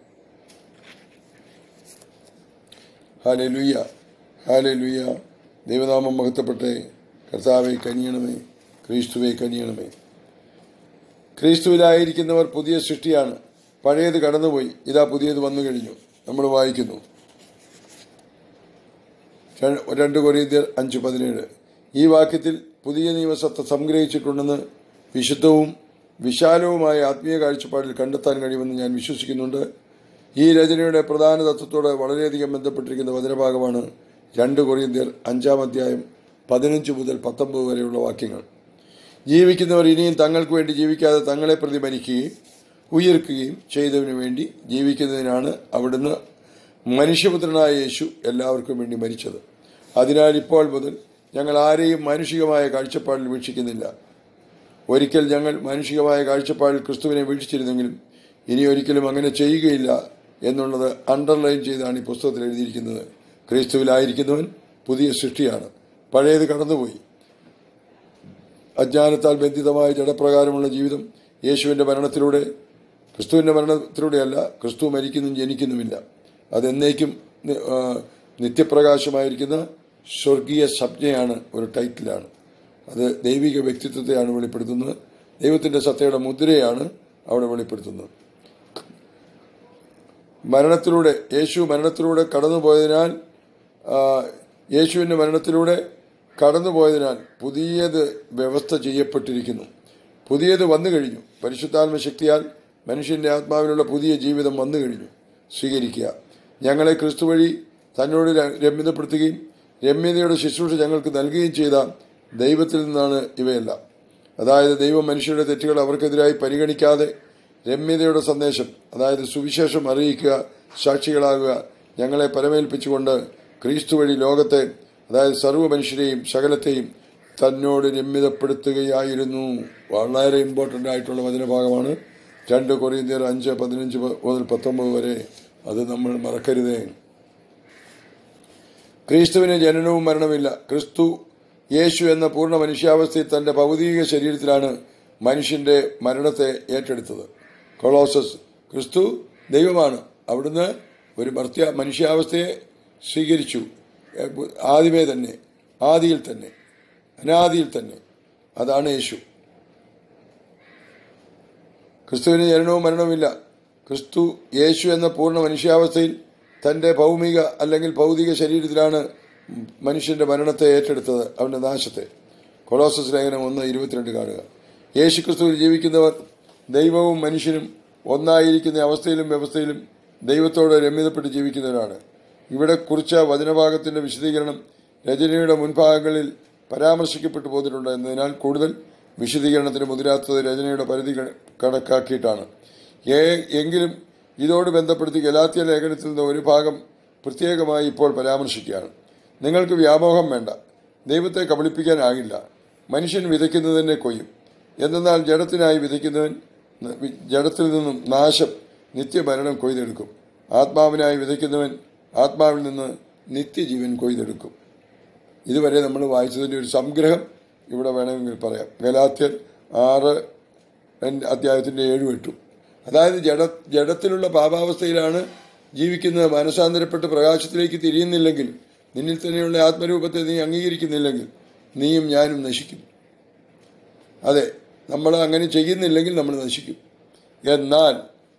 ഹാലെ ലുയ്യ ഹാലെ ലുയ്യ ദൈവനാമം മഹത്വപ്പെട്ടെ കർത്താവെ കനിയണമേ ക്രിസ്തുവെ കനിയണമേ ക്രിസ്തുവിലായിരിക്കുന്നവർ പുതിയ സൃഷ്ടിയാണ് പഴയത് കടന്നുപോയി ഇതാ പുതിയത് വന്നു കഴിഞ്ഞു നമ്മൾ വായിക്കുന്നു ര- രണ്ട് കൊരീന്ത്യർ അഞ്ച് പതിനേഴ് ഈ വാക്യത്തിൽ പുതിയ നിയമസത്ത സംഗ്രഹിച്ചിട്ടുണ്ടെന്ന് വിശുദ്ധവും വിശാലവുമായ ആത്മീയ കാഴ്ചപ്പാടിൽ കണ്ടെത്താൻ കഴിയുമെന്ന് ഞാൻ വിശ്വസിക്കുന്നുണ്ട് ഈ രചനയുടെ പ്രധാന തത്വത്തോട് വളരെയധികം ബന്ധപ്പെട്ടിരിക്കുന്ന വചനഭാഗമാണ് രണ്ട് കൊറിയന്ത്യർ അഞ്ചാം അധ്യായം പതിനഞ്ച് മുതൽ പത്തൊമ്പത് വരെയുള്ള വാക്യങ്ങൾ ജീവിക്കുന്നവർ ഇനിയും തങ്ങൾക്ക് വേണ്ടി ജീവിക്കാതെ തങ്ങളെ പ്രതി മരിക്കുകയും ഉയർക്കുകയും ചെയ്തതിനു വേണ്ടി ജീവിക്കുന്നതിനാണ് അവിടുന്ന് മനുഷ്യപുത്രനായ യേശു എല്ലാവർക്കും വേണ്ടി മരിച്ചത് അതിനാൽ ഇപ്പോൾ മുതൽ ഞങ്ങൾ ആരെയും മാനുഷികമായ കാഴ്ചപ്പാടിൽ വീക്ഷിക്കുന്നില്ല ഒരിക്കൽ ഞങ്ങൾ മാനുഷികമായ കാഴ്ചപ്പാടിൽ ക്രിസ്തുവിനെ വീക്ഷിച്ചിരുന്നെങ്കിലും ഇനി ഒരിക്കലും അങ്ങനെ ചെയ്യുകയില്ല എന്നുള്ളത് അണ്ടർലൈൻ ചെയ്താണ് ഈ പുസ്തകത്തിൽ എഴുതിയിരിക്കുന്നത് ക്രിസ്തുവിലായിരിക്കുന്നവൻ പുതിയ സൃഷ്ടിയാണ് പഴയത് കടന്നുപോയി അജ്ഞാനത്താൽ ബന്ധിതമായ ജഡപ്രകാരമുള്ള ജീവിതം യേശുവിന്റെ മരണത്തിലൂടെ ക്രിസ്തുവിന്റെ മരണത്തിലൂടെയല്ല ക്രിസ്തു മരിക്കുന്നും ജനിക്കുന്നുമില്ല അതെന്നേക്കും നി- ആ, നിത്യപ്രകാശമായിരിക്കുന്ന സ്വർഗീയ സംജ്ഞയാണ് ഒരു ടൈറ്റിലാണ് അത് ദൈവിക വ്യക്തിത്വത്തെയാണ് വെളിപ്പെടുത്തുന്നത് ദൈവത്തിന്റെ സത്തയുടെ മുദ്രയാണ് അവിടെ വെളിപ്പെടുത്തുന്നത് മരണത്തിലൂടെ യേശു മരണത്തിലൂടെ കടന്നുപോയതിനാൽ ആ, യേശുവിന്റെ മരണത്തിലൂടെ കടന്നുപോയതിനാൽ പുതിയത് വ്യവസ്ഥ ചെയ്യപ്പെട്ടിരിക്കുന്നു പുതിയത് വന്നു കഴിഞ്ഞു പരിശുദ്ധാത്മ ശക്തിയാൽ മനുഷ്യന്റെ ആത്മാവിലുള്ള പുതിയ ജീവിതം വന്നു കഴിഞ്ഞു സ്വീകരിക്കുക ഞങ്ങളെ ക്രിസ്തു വഴി തന്നോട് ര- രമ്യതപ്പെടുത്തുകയും രമ്യതയുടെ ശുശ്രൂഷ ഞങ്ങൾക്ക് നൽകുകയും ചെയ്ത ദൈവത്തിൽ നിന്നാണ് ഇവയെല്ലാം അതായത് ദൈവം മനുഷ്യരുടെ തെറ്റുകൾ അവർക്കെതിരായി പരിഗണിക്കാതെ രമ്യതയുടെ സന്ദേശം അതായത് സുവിശേഷം അറിയിക്കുക സാക്ഷികളാകുക ഞങ്ങളെ പരമേൽപ്പിച്ചുകൊണ്ട് ക്രിസ്തു വഴി ലോകത്തെ അതായത് സർവ്വ മനുഷ്യരെയും സകലത്തെയും തന്നോട് രമ്യതപ്പെടുത്തുകയായിരുന്നു വളരെ ഇമ്പോർട്ടൻ്റ് ആയിട്ടുള്ള വചനഭാഗമാണ് രണ്ട് കൊറിയന്ത്യർ അഞ്ച് പതിനഞ്ച് മുതൽ പത്തൊമ്പത് വരെ അത് നമ്മൾ മറക്കരുതേ ക്രിസ്തുവിന് ജനനവും മരണമില്ല ക്രിസ്തു യേശു എന്ന പൂർണ്ണ മനുഷ്യാവസ്ഥയിൽ തന്റെ ഭൗതിക ശരീരത്തിലാണ് മനുഷ്യന്റെ മരണത്തെ ഏറ്റെടുത്തത് കൊളോസസ് ക്രിസ്തു ദൈവമാണ് അവിടുന്ന് ഒരു മർത്യ മനുഷ്യാവസ്ഥയെ സ്വീകരിച്ചു എ- ആദ്യമേ തന്നെ ആദിയിൽ തന്നെ അനാദിയിൽ തന്നെ അതാണ് യേശു ക്രിസ്തുവിന് ജനനവും മരണവുമില്ല ക്രിസ്തു യേശു എന്ന പൂർണ്ണ മനുഷ്യാവസ്ഥയിൽ തന്റെ ഭൗമിക അല്ലെങ്കിൽ ഭൗതിക ശരീരത്തിലാണ് മനുഷ്യന്റെ മരണത്തെ ഏറ്റെടുത്തത് അവന്റെ നാശത്തെ കൊളോസസ് ലേഖനം ഒന്ന് ഇരുപത്തിരണ്ട് കാണുക യേശു ക്രിസ്തുവിൽ ജീവിക്കുന്നവർ ദൈവവും മനുഷ്യനും ഒന്നായിരിക്കുന്ന അവസ്ഥയിലും വ്യവസ്ഥയിലും ദൈവത്തോട് രമ്യതപ്പെട്ട് ജീവിക്കുന്നവരാണ് ഇവിടെ കുറിച്ച വചനഭാഗത്തിന്റെ വിശദീകരണം രചനയുടെ മുൻഭാഗങ്ങളിൽ പരാമർശിക്കപ്പെട്ടു പോന്നിട്ടുണ്ട് എന്നതിനാൽ കൂടുതൽ വിശദീകരണത്തിന് മുതിരാത്തത് രചനയുടെ പരിധി ക- കണക്കാക്കിയിട്ടാണ് ഏ- എങ്കിലും ഇതോട് ബന്ധപ്പെടുത്തി ഗലാത്യ ലേഖനത്തിൽ നിന്ന് ഒരു ഭാഗം പ്രത്യേകമായി ഇപ്പോൾ പരാമർശിക്കുകയാണ് നിങ്ങൾക്ക് വ്യാമോഹം വേണ്ട ദൈവത്തെ കബളിപ്പിക്കാനാകില്ല മനുഷ്യൻ വിതയ്ക്കുന്നതിനെ കൊയ്യും എന്തെന്നാൽ ജഡത്തിനായി വിതയ്ക്കുന്നവൻ ന- വി- ജഡത്തിൽ നിന്നും നാശം നിത്യമരണം കൊയ്തെടുക്കും ആത്മാവിനായി വിതയ്ക്കുന്നവൻ ആത്മാവിൽ നിന്ന് നിത്യജീവൻ കൊയ്തെടുക്കും ഇതുവരെ നമ്മൾ വായിച്ചതിൻ്റെ ഒരു സംഗ്രഹം ഇവിടെ വേണമെങ്കിൽ പറയാം ഗലാത്യൻ ആറ് രണ്ട് അധ്യായത്തിൻ്റെ ഏഴും എട്ടും അതായത് ജഡ ജഡത്തിലുള്ള പാപാവസ്ഥയിലാണ് ജീവിക്കുന്നത് മനസാന്തരപ്പെട്ട് പ്രകാശത്തിലേക്ക് തിരിയുന്നില്ലെങ്കിൽ നിന്നിൽ തന്നെയുള്ള ആത്മരൂപത്തെ നീ അംഗീകരിക്കുന്നില്ലെങ്കിൽ നീയും ഞാനും നശിക്കും അതെ നമ്മൾ അങ്ങനെ ചെയ്യുന്നില്ലെങ്കിൽ നമ്മൾ നശിക്കും എന്നാൽ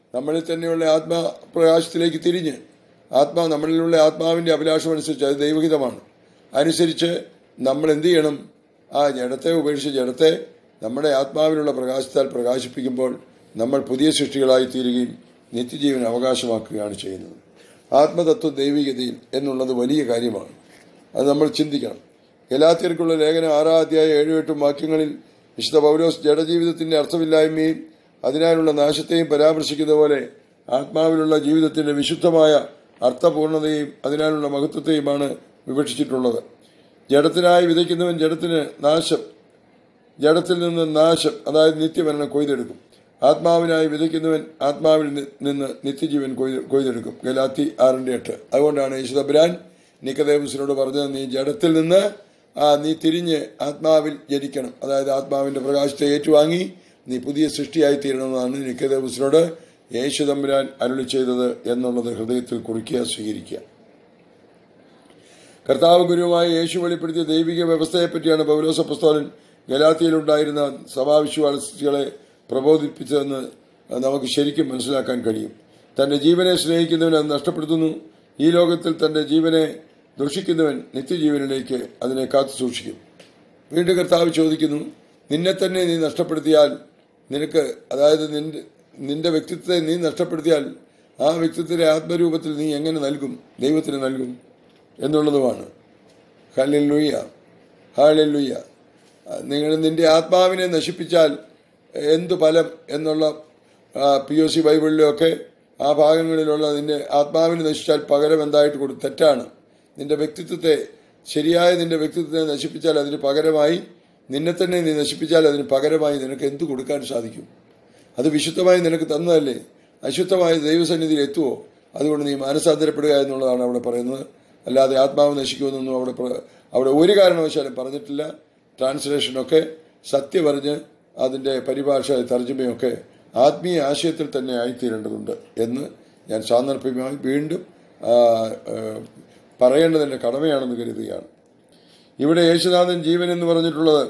നമ്മളിൽ തന്നെയുള്ള ആത്മപ്രകാശത്തിലേക്ക് തിരിഞ്ഞ് ആത്മാ നമ്മളിലുള്ള ആത്മാവിൻ്റെ അഭിലാഷം അനുസരിച്ച് അത് ദൈവഹിതമാണ് അനുസരിച്ച് നമ്മൾ എന്ത് ചെയ്യണം ആ ജഡത്തെ ഉപേക്ഷിച്ച് ജഡത്തെ നമ്മുടെ ആത്മാവിലുള്ള പ്രകാശത്താൽ പ്രകാശിപ്പിക്കുമ്പോൾ നമ്മൾ പുതിയ സൃഷ്ടികളായി തീരുകയും നിത്യജീവൻ അവകാശമാക്കുകയാണ് ചെയ്യുന്നത് ആത്മതത്വ ദൈവികതയിൽ എന്നുള്ളത് വലിയ കാര്യമാണ് അത് നമ്മൾ ചിന്തിക്കണം ഗലാത്തിയർക്കുള്ള ലേഖനം ആറാം അധ്യായ ഏഴും എട്ടും വാക്യങ്ങളിൽ വിശുദ്ധ പൗലോസ് ജഡജീവിതത്തിന്റെ അർത്ഥമില്ലായ്മയും അതിനാലുള്ള നാശത്തെയും പരാമർശിക്കുന്ന പോലെ ആത്മാവിലുള്ള ജീവിതത്തിന്റെ വിശുദ്ധമായ അർത്ഥപൂർണതയും അതിനാലുള്ള മഹത്വത്തെയുമാണ് വിവക്ഷിച്ചിട്ടുള്ളത് ജഡത്തിനായി വിതയ്ക്കുന്നവൻ ജഡത്തിന് നാശം ജഡത്തിൽ നിന്ന് നാശം അതായത് നിത്യമരണം കൊയ്തെടുക്കും ആത്മാവിനായി വിതയ്ക്കുന്നവൻ ആത്മാവിൽ നി- നിന്ന് നിത്യജീവൻ കൊയ്ത് കൊയ്തെടുക്കും ഗലാത്തി ആറിന്റെ എട്ട് അതുകൊണ്ടാണ് യേശുദബ്രാൻ നിക്കദേവസിനോട് പറഞ്ഞത് നീ ജഡത്തിൽ നിന്ന് ആ നീ തിരിഞ്ഞ് ആത്മാവിൽ ജനിക്കണം അതായത് ആത്മാവിന്റെ പ്രകാശത്തെ ഏറ്റുവാങ്ങി നീ പുതിയ സൃഷ്ടിയായി തീരണമെന്നാണ് നിക്കദേവസിനോട് യേശു തമ്പുരാൻ അരുളി ചെയ്തത് എന്നുള്ളത് ഹൃദയത്തിൽ കുറിക്കുക സ്വീകരിക്കുക കർത്താവ് ഗുരുവായ യേശു വെളിപ്പെടുത്തിയ ദൈവിക വ്യവസ്ഥയെപ്പറ്റിയാണ് പൗലോസ പുസ്തകൻ ഗലാത്തിയിലുണ്ടായിരുന്ന സഭാവിശ്വാസികളെ പ്രബോധിപ്പിച്ചതെന്ന് നമുക്ക് ശരിക്കും മനസ്സിലാക്കാൻ കഴിയും തന്റെ ജീവനെ സ്നേഹിക്കുന്നവൻ അത് നഷ്ടപ്പെടുത്തുന്നു ഈ ലോകത്തിൽ തന്റെ ജീവനെ ദുഷിക്കുന്നവൻ നിത്യജീവനിലേക്ക് അതിനെ കാത്തു സൂക്ഷിക്കും വീണ്ടും കർത്താവ് ചോദിക്കുന്നു നിന്നെ തന്നെ നീ നഷ്ടപ്പെടുത്തിയാൽ നിനക്ക് അതായത് നിന്റെ നിന്റെ വ്യക്തിത്വത്തെ നീ നഷ്ടപ്പെടുത്തിയാൽ ആ വ്യക്തിത്വത്തിന്റെ ആത്മരൂപത്തിൽ നീ എങ്ങനെ നൽകും ദൈവത്തിന് നൽകും എന്നുള്ളതുമാണ് ഹല്ലുയ്യ ഹാലല്ലുയ്യ നിങ്ങൾ നിന്റെ ആത്മാവിനെ നശിപ്പിച്ചാൽ എന്തു ഫലം എന്നുള്ള പി ഒ സി ബൈബിളിലൊക്കെ ആ ഭാഗങ്ങളിലുള്ള നിന്റെ ആത്മാവിനെ നശിച്ചാൽ പകരം എന്തായിട്ട് കൊടുക്കും തെറ്റാണ് നിന്റെ വ്യക്തിത്വത്തെ ശരിയായ നിന്റെ വ്യക്തിത്വത്തെ നശിപ്പിച്ചാൽ അതിന് പകരമായി നിന്നെ തന്നെ നീ നശിപ്പിച്ചാൽ അതിന് പകരമായി നിനക്ക് എന്തു കൊടുക്കാൻ സാധിക്കും അത് വിശുദ്ധമായി നിനക്ക് തന്നതല്ലേ അശുദ്ധമായ ദൈവസന്നിധിയിൽ എത്തുവോ അതുകൊണ്ട് നീ മാനസാന്തരപ്പെടുക എന്നുള്ളതാണ് അവിടെ പറയുന്നത് അല്ലാതെ ആത്മാവ് നശിക്കുമെന്നൊന്നും അവിടെ പ്ര- അവിടെ ഒരു കാരണവശാലും പറഞ്ഞിട്ടില്ല ട്രാൻസ്ലേഷനൊക്കെ സത്യം പറഞ്ഞ് അതിൻ്റെ പരിഭാഷ തർജ്ജമയൊക്കെ ആത്മീയ ആശയത്തിൽ തന്നെ ആയിത്തീരേണ്ടതുണ്ട് എന്ന് ഞാൻ സാന്ദർഭികമായി വീണ്ടും ആ, ആ, പറയേണ്ടതിൻ്റെ കടമയാണെന്ന് കരുതുകയാണ് ഇവിടെ യേശുനാഥൻ ജീവൻ എന്ന് പറഞ്ഞിട്ടുള്ളത്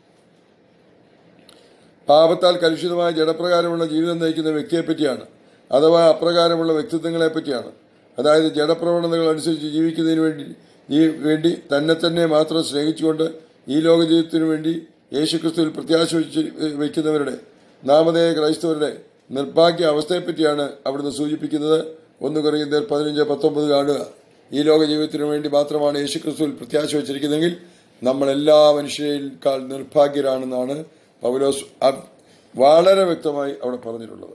പാപത്താൽ കലുഷിതമായ ജഡപ്രകാരമുള്ള ജീവിതം നയിക്കുന്ന വ്യക്തിയെ പറ്റിയാണ് അഥവാ അപ്രകാരമുള്ള വ്യക്തിത്വങ്ങളെ പറ്റിയാണ് അതായത് ജഡപ്രവണതകൾ അനുസരിച്ച് ജീവിക്കുന്നതിന് വേണ്ടി ഈ- വേണ്ടി തന്നെ തന്നെ മാത്രം സ്നേഹിച്ചുകൊണ്ട് ഈ ലോക ജീവിതത്തിനു വേണ്ടി യേശുക്രിസ്തുവിൽ പ്രത്യാശ വെച്ച് വയ്ക്കുന്നവരുടെ നാമധേയ ക്രൈസ്തവരുടെ നിർഭാഗ്യ അവസ്ഥയെപ്പറ്റിയാണ് അവിടുന്ന് സൂചിപ്പിക്കുന്നത് ഒന്ന് കുറയുന്നതിൽ പതിനഞ്ച് പത്തൊമ്പത് കാണുക ഈ ലോക ജീവിതത്തിനു വേണ്ടി മാത്രമാണ് യേശുക്രിസ്തുവിൽ പ്രത്യാശ വെച്ചിരിക്കുന്നതെങ്കിൽ നമ്മൾ എല്ലാ മനുഷ്യരെക്കാൾ നിർഭാഗ്യരാണെന്നാണ് പൗലോസ് അ- വളരെ വ്യക്തമായി അവിടെ പറഞ്ഞിട്ടുള്ളത്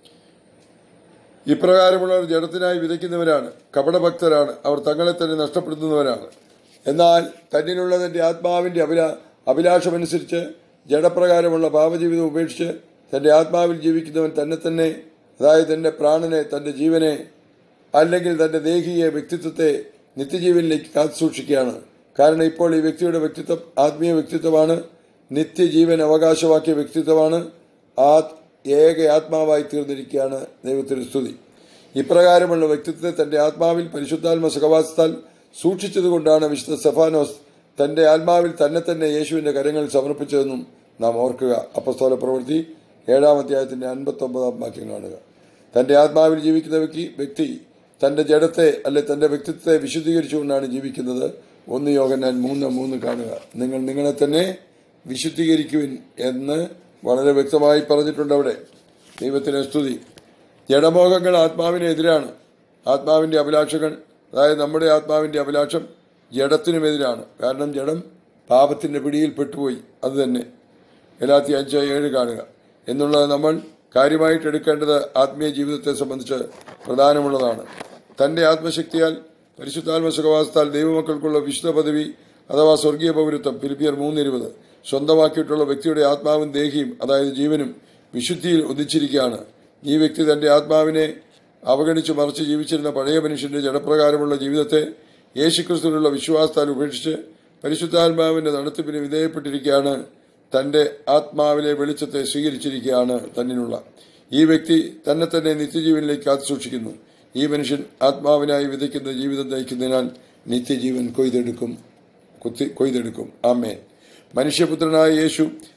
ഇപ്രകാരമുള്ളവർ ജഡത്തിനായി വിതയ്ക്കുന്നവരാണ് കപടഭക്തരാണ് അവർ തങ്ങളെ തന്നെ നഷ്ടപ്പെടുത്തുന്നവരാണ് എന്നാൽ തന്നിലുള്ള തന്റെ ആത്മാവിന്റെ അഭിലാ അഭിലാഷമനുസരിച്ച് ജഡപ്രകാരമുള്ള പാപജീവിതം ഉപേക്ഷിച്ച് തന്റെ ആത്മാവിൽ ജീവിക്കുന്നവൻ തന്നെ തന്നെ അതായത് തന്റെ പ്രാണനെ തന്റെ ജീവനെ അല്ലെങ്കിൽ തന്റെ ദേഹിയെ വ്യക്തിത്വത്തെ നിത്യജീവനിലേക്ക് കാത്തു സൂക്ഷിക്കുകയാണ് കാരണം ഇപ്പോൾ ഈ വ്യക്തിയുടെ വ്യക്തിത്വം ആത്മീയ വ്യക്തിത്വമാണ് നിത്യജീവൻ അവകാശമാക്കിയ വ്യക്തിത്വമാണ് ആ ഏക ആത്മാവായി തീർന്നിരിക്കുകയാണ് ദൈവത്തിന് സ്തുതി ഇപ്രകാരമുള്ള വ്യക്തിത്വത്തെ തന്റെ ആത്മാവിൽ പരിശുദ്ധാത്മ സഹവാസത്താൽ സൂക്ഷിച്ചതുകൊണ്ടാണ് വിശുദ്ധ സെഫാനോസ് തന്റെ ആത്മാവിൽ തന്നെ തന്നെ യേശുവിന്റെ കരങ്ങളിൽ സമർപ്പിച്ചതെന്നും നാം ഓർക്കുക അപ്പസ്തോല പ്രവൃത്തി ഏഴാം അധ്യായത്തിന്റെ അൻപത്തി ഒമ്പതാം വാക്യം കാണുക തന്റെ ആത്മാവിൽ ജീവിക്കുന്ന വ്യക്തി വ്യക്തി തന്റെ ജഡത്തെ അല്ലെ തന്റെ വ്യക്തിത്വത്തെ വിശുദ്ധീകരിച്ചുകൊണ്ടാണ് ജീവിക്കുന്നത് ഒന്ന് യോഗനാൻ മൂന്ന് മൂന്ന് കാണുക നിങ്ങൾ നിങ്ങളെ തന്നെ വിശുദ്ധീകരിക്കുവിൻ എന്ന് വളരെ വ്യക്തമായി പറഞ്ഞിട്ടുണ്ട് അവിടെ ദൈവത്തിന് സ്തുതി ജഡമോഹങ്ങൾ ആത്മാവിന് എതിരാണ് ആത്മാവിന്റെ അഭിലാഷങ്ങൾ അതായത് നമ്മുടെ ആത്മാവിന്റെ അഭിലാഷം ജഡത്തിനുമെതിരാണ് കാരണം ജഡം പാപത്തിന്റെ പിടിയിൽ പെട്ടുപോയി അത് തന്നെ ഗലാത്തി അഞ്ച് ഏഴ് കാണുക എന്നുള്ളത് നമ്മൾ കാര്യമായിട്ട് എടുക്കേണ്ടത് ആത്മീയ ജീവിതത്തെ സംബന്ധിച്ച് പ്രധാനമുള്ളതാണ് തന്റെ ആത്മശക്തിയാൽ പരിശുദ്ധാത്മ സുഖവാസത്താൽ ദൈവമക്കൾക്കുള്ള വിശുദ്ധ പദവി അഥവാ സ്വർഗീയ പൗരത്വം ഫിലിപ്പിയർ മൂന്നിരുപത് സ്വന്തമാക്കിയിട്ടുള്ള വ്യക്തിയുടെ ആത്മാവും ദേഹിയും അതായത് ജീവനും വിശുദ്ധിയിൽ ഉദിച്ചിരിക്കുകയാണ് ഈ വ്യക്തി തന്റെ ആത്മാവിനെ അവഗണിച്ച് മറിച്ച് ജീവിച്ചിരുന്ന പഴയ മനുഷ്യന്റെ ജഡപ്രകാരമുള്ള ജീവിതത്തെ യേശുക്രിസ്തുവിനുള്ള വിശ്വാസത്താൽ ഉപേക്ഷിച്ച് പരിശുദ്ധാത്മാവിന്റെ നടത്തിപ്പിന് വിധേയപ്പെട്ടിരിക്കുകയാണ് തന്റെ ആത്മാവിലെ വെളിച്ചത്തെ സ്വീകരിച്ചിരിക്കുകയാണ് തന്നിനുള്ള ഈ വ്യക്തി തന്നെ തന്നെ നിത്യജീവനിലേക്ക് കാത്തു സൂക്ഷിക്കുന്നു ഈ മനുഷ്യൻ ആത്മാവിനായി വിതയ്ക്കുന്ന ജീവിതം നയിക്കുന്നതിനാൽ നിത്യജീവൻ കൊയ്തെടുക്കും കുത്തി കൊയ്തെടുക്കും ആമേൻ മനുഷ്യപുത്രനായ യേശു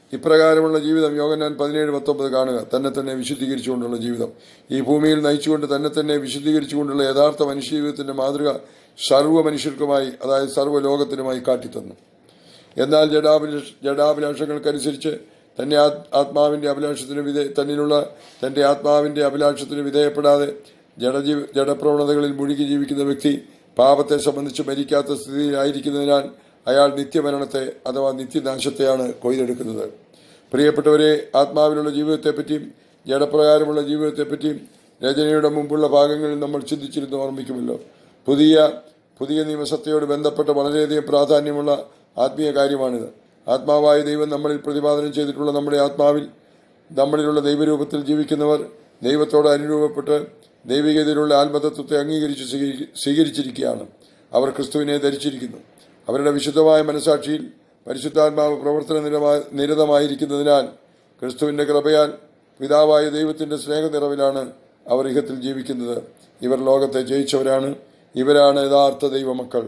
ഇപ്രകാരമുള്ള ജീവിതം യോഗനാൻ പതിനേഴ് പത്തൊമ്പത് കാണുക തന്നെ തന്നെ വിശുദ്ധീകരിച്ചുകൊണ്ടുള്ള ജീവിതം ഈ ഭൂമിയിൽ നയിച്ചുകൊണ്ട് തന്നെ തന്നെ വിശുദ്ധീകരിച്ചുകൊണ്ടുള്ള യഥാർത്ഥ മനുഷ്യ ജീവിതത്തിന്റെ മാതൃക സർവ്വ മനുഷ്യർക്കുമായി അതായത് സർവ്വ ലോകത്തിനുമായി കാട്ടിത്തന്നു എന്നാൽ ജഡാഭിലാഷ ജഡാഭിലാഷങ്ങൾക്കനുസരിച്ച് തന്റെ ആത്- ആത്മാവിന്റെ അഭിലാഷത്തിന് വിധേ തന്നിലുള്ള തന്റെ ആത്മാവിന്റെ അഭിലാഷത്തിന് വിധേയപ്പെടാതെ ജഡജീവ ജഡപ്രവണതകളിൽ മുഴുകി ജീവിക്കുന്ന വ്യക്തി പാപത്തെ സംബന്ധിച്ച് മരിക്കാത്ത സ്ഥിതിയിലായിരിക്കുന്നതിനാൽ അയാൾ നിത്യമരണത്തെ അഥവാ നിത്യനാശത്തെയാണ് കൊയ്തെടുക്കുന്നത് പ്രിയപ്പെട്ടവരെ ആത്മാവിലുള്ള ജീവിതത്തെപ്പറ്റിയും ജഡപ്രകാരമുള്ള ജീവിതത്തെപ്പറ്റിയും രചനയുടെ മുമ്പുള്ള ഭാഗങ്ങളിൽ നമ്മൾ ചിന്തിച്ചിരുന്ന് ഓർമ്മിക്കുമല്ലോ പുതിയ പുതിയ നിയമസത്തയോട് ബന്ധപ്പെട്ട വളരെയധികം പ്രാധാന്യമുള്ള ആത്മീയ കാര്യമാണിത് ആത്മാവായ ദൈവം നമ്മളിൽ പ്രതിപാദനം ചെയ്തിട്ടുള്ള നമ്മുടെ ആത്മാവിൽ നമ്മളിലുള്ള ദൈവരൂപത്തിൽ ജീവിക്കുന്നവർ ദൈവത്തോട് അനുരൂപപ്പെട്ട് ദൈവികതയിലുള്ള ആത്മതത്വത്തെ അംഗീകരിച്ച് സ്വീകരി- സ്വീകരിച്ചിരിക്കുകയാണ് അവർ ക്രിസ്തുവിനെ ധരിച്ചിരിക്കുന്നു അവരുടെ വിശുദ്ധമായ മനസാക്ഷിയിൽ പരിശുദ്ധാത്മാവ് പ്രവർത്തന നിരമാ- നിരതമായിരിക്കുന്നതിനാൽ ക്രിസ്തുവിന്റെ കൃപയാൽ പിതാവായ ദൈവത്തിന്റെ സ്നേഹനിറവിലാണ് അവർ ഇഹത്തിൽ ജീവിക്കുന്നത് ഇവർ ലോകത്തെ ജയിച്ചവരാണ് ഇവരാണ് യഥാർത്ഥ ദൈവമക്കൾ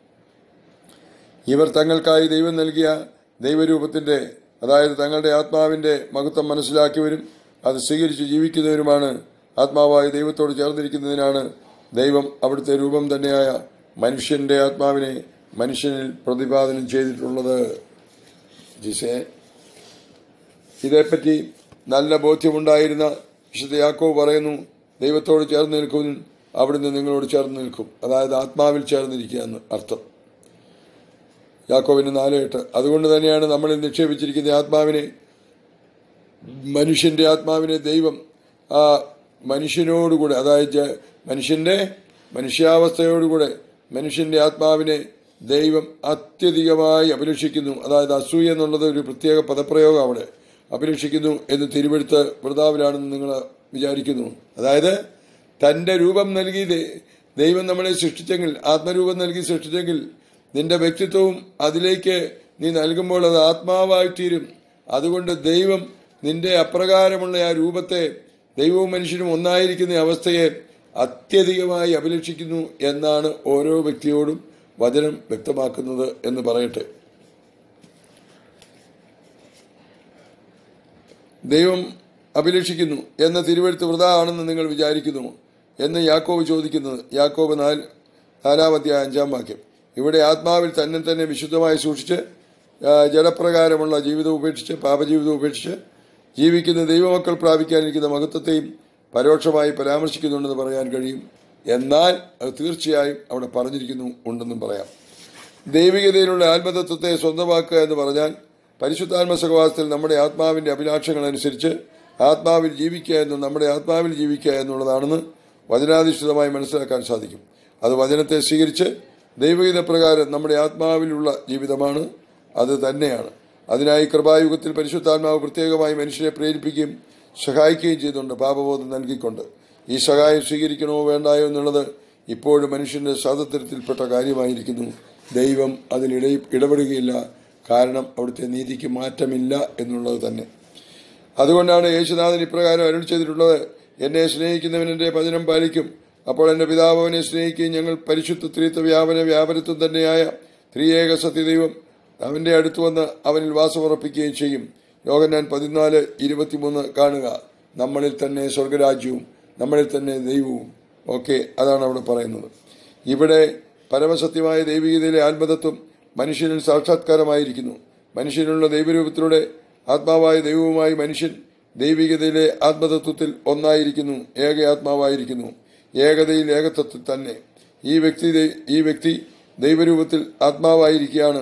ഇവർ തങ്ങൾക്കായി ദൈവം നൽകിയ ദൈവരൂപത്തിന്റെ അതായത് തങ്ങളുടെ ആത്മാവിന്റെ മഹത്വം മനസ്സിലാക്കിയവരും അത് സ്വീകരിച്ച് ജീവിക്കുന്നവരുമാണ് ആത്മാവായ ദൈവത്തോട് ചേർന്നിരിക്കുന്നതിനാണ് ദൈവം അവിടുത്തെ രൂപം തന്നെയായ മനുഷ്യന്റെ ആത്മാവിനെ മനുഷ്യനിൽ പ്രതിപാദനം ചെയ്തിട്ടുള്ളത് ജിസേ ഇതേപ്പറ്റി നല്ല ബോധ്യമുണ്ടായിരുന്ന വിശുദ്ധ യാക്കോവ് പറയുന്നു ദൈവത്തോട് ചേർന്ന് നിൽക്കുവിൻ അവിടുന്ന് നിങ്ങളോട് ചേർന്ന് നിൽക്കും അതായത് ആത്മാവിൽ ചേർന്നിരിക്കുക എന്ന് അർത്ഥം യാക്കോവിന് നാല് എട്ട് അതുകൊണ്ട് തന്നെയാണ് നമ്മളിൽ നിക്ഷേപിച്ചിരിക്കുന്ന ആത്മാവിനെ മനുഷ്യന്റെ ആത്മാവിനെ ദൈവം ആ മനുഷ്യനോടുകൂടെ അതായത് ജ- മനുഷ്യന്റെ മനുഷ്യാവസ്ഥയോടുകൂടെ മനുഷ്യന്റെ ആത്മാവിനെ ദൈവം അത്യധികമായി അഭിലഷിക്കുന്നു അതായത് അസൂയ എന്നുള്ളത് ഒരു പ്രത്യേക പദപ്രയോഗം അവിടെ അഭിലഷിക്കുന്നു എന്ന് തിരുവെടുത്ത് വൃതാവിലാണെന്ന് നിങ്ങൾ വിചാരിക്കുന്നു അതായത് തന്റെ രൂപം നൽകി ദൈ- ദൈവം നമ്മളെ സൃഷ്ടിച്ചെങ്കിൽ ആത്മരൂപം നൽകി സൃഷ്ടിച്ചെങ്കിൽ നിന്റെ വ്യക്തിത്വവും അതിലേക്ക് നീ നൽകുമ്പോൾ അത് ആത്മാവായി തീരും അതുകൊണ്ട് ദൈവം നിന്റെ അപ്രകാരമുള്ള ആ രൂപത്തെ ദൈവവും മനുഷ്യനും ഒന്നായിരിക്കുന്ന അവസ്ഥയെ അത്യധികമായി അഭിലഷിക്കുന്നു എന്നാണ് ഓരോ വ്യക്തിയോടും വചനം വ്യക്തമാക്കുന്നത് എന്ന് പറയട്ടെ ദൈവം അഭിലഷിക്കുന്നു എന്ന തിരുവഴുത്ത് വൃത ആണെന്ന് നിങ്ങൾ വിചാരിക്കുന്നു എന്ന് യാക്കോബ് ചോദിക്കുന്നത് യാക്കോബ് നാല് നാലാമത്തെ അഞ്ചാം വാക്യം ഇവിടെ ആത്മാവിൽ തന്നെ തന്നെ വിശുദ്ധമായി സൂക്ഷിച്ച് ആ, ജഡപ്രകാരമുള്ള ജീവിതം ഉപേക്ഷിച്ച് പാപജീവിതം ഉപേക്ഷിച്ച് ജീവിക്കുന്ന ദൈവമക്കൾ പ്രാപിക്കാനിരിക്കുന്ന മഹത്വത്തെയും പരോക്ഷമായി പരാമർശിക്കുന്നുണ്ടെന്ന് പറയാൻ കഴിയും എന്നാൽ അത് തീർച്ചയായും അവിടെ പറഞ്ഞിരിക്കുന്നു ഉണ്ടെന്നും പറയാം ദൈവികതയിലുള്ള ആത്മതത്വത്തെ സ്വന്തമാക്കുക എന്ന് പറഞ്ഞാൽ പരിശുദ്ധാത്മ സഹവാസത്തിൽ നമ്മുടെ ആത്മാവിന്റെ അഭിലാഷങ്ങൾ അനുസരിച്ച് ആത്മാവിൽ ജീവിക്കുക എന്നും നമ്മുടെ ആത്മാവിൽ ജീവിക്കുക എന്നുള്ളതാണെന്ന് വചനാധിഷ്ഠിതമായി മനസ്സിലാക്കാൻ സാധിക്കും അത് വചനത്തെ സ്വീകരിച്ച് ദൈവഗീത പ്രകാരം നമ്മുടെ ആത്മാവിലുള്ള ജീവിതമാണ് അത് തന്നെയാണ് അതിനായി കൃപായുഗത്തിൽ പരിശുദ്ധാത്മാവ് പ്രത്യേകമായി മനുഷ്യരെ പ്രേരിപ്പിക്കുകയും സഹായിക്കുകയും ചെയ്തുകൊണ്ട് പാപബോധം നൽകിക്കൊണ്ട് ഈ സഹായം സ്വീകരിക്കണമോ വേണ്ടായോ എന്നുള്ളത് ഇപ്പോഴും മനുഷ്യന്റെ സ്വാതന്ത്ര്യത്തിൽപ്പെട്ട കാര്യമായിരിക്കുന്നു ദൈവം അതിലിട ഇടപെടുകയില്ല കാരണം അവിടുത്തെ നീതിക്ക് മാറ്റമില്ല എന്നുള്ളത് തന്നെ അതുകൊണ്ടാണ് യേശുനാഥൻ ഇപ്രകാരം അരുൾ ചെയ്തിട്ടുള്ളത് എന്നെ സ്നേഹിക്കുന്നവൻ എൻ്റെ വചനം പാലിക്കും അപ്പോൾ എൻ്റെ പിതാവ് അവനെ സ്നേഹിക്കുകയും ഞങ്ങൾ പരിശുദ്ധ ത്രിത്വ വ്യാപന വ്യാപനത്വം തന്നെയായ ത്രിയേക സത്യദൈവം അവൻ്റെ അടുത്ത് വന്ന് അവനിൽ വാസമുറപ്പിക്കുകയും ചെയ്യും യോഗനാൻ പതിനാല് ഇരുപത്തിമൂന്ന് കാണുക നമ്മളിൽ തന്നെ സ്വർഗരാജ്യവും നമ്മളിൽ തന്നെ ദൈവവും ഓക്കെ അതാണ് അവിടെ പറയുന്നത് ഇവിടെ പരമസത്യമായ ദൈവികതയിലെ ആത്മതത്വം മനുഷ്യനിൽ സാക്ഷാത്കാരമായിരിക്കുന്നു മനുഷ്യനുള്ള ദൈവരൂപത്തിലൂടെ ആത്മാവായ ദൈവവുമായി മനുഷ്യൻ ദൈവികതയിലെ ആത്മതത്വത്തിൽ ഒന്നായിരിക്കുന്നു ഏക ആത്മാവായിരിക്കുന്നു ഏകതയിൽ ഏകത്വത്തിൽ തന്നെ ഈ വ്യക്തി ദൈ- ഈ വ്യക്തി ദൈവരൂപത്തിൽ ആത്മാവായിരിക്കുകയാണ്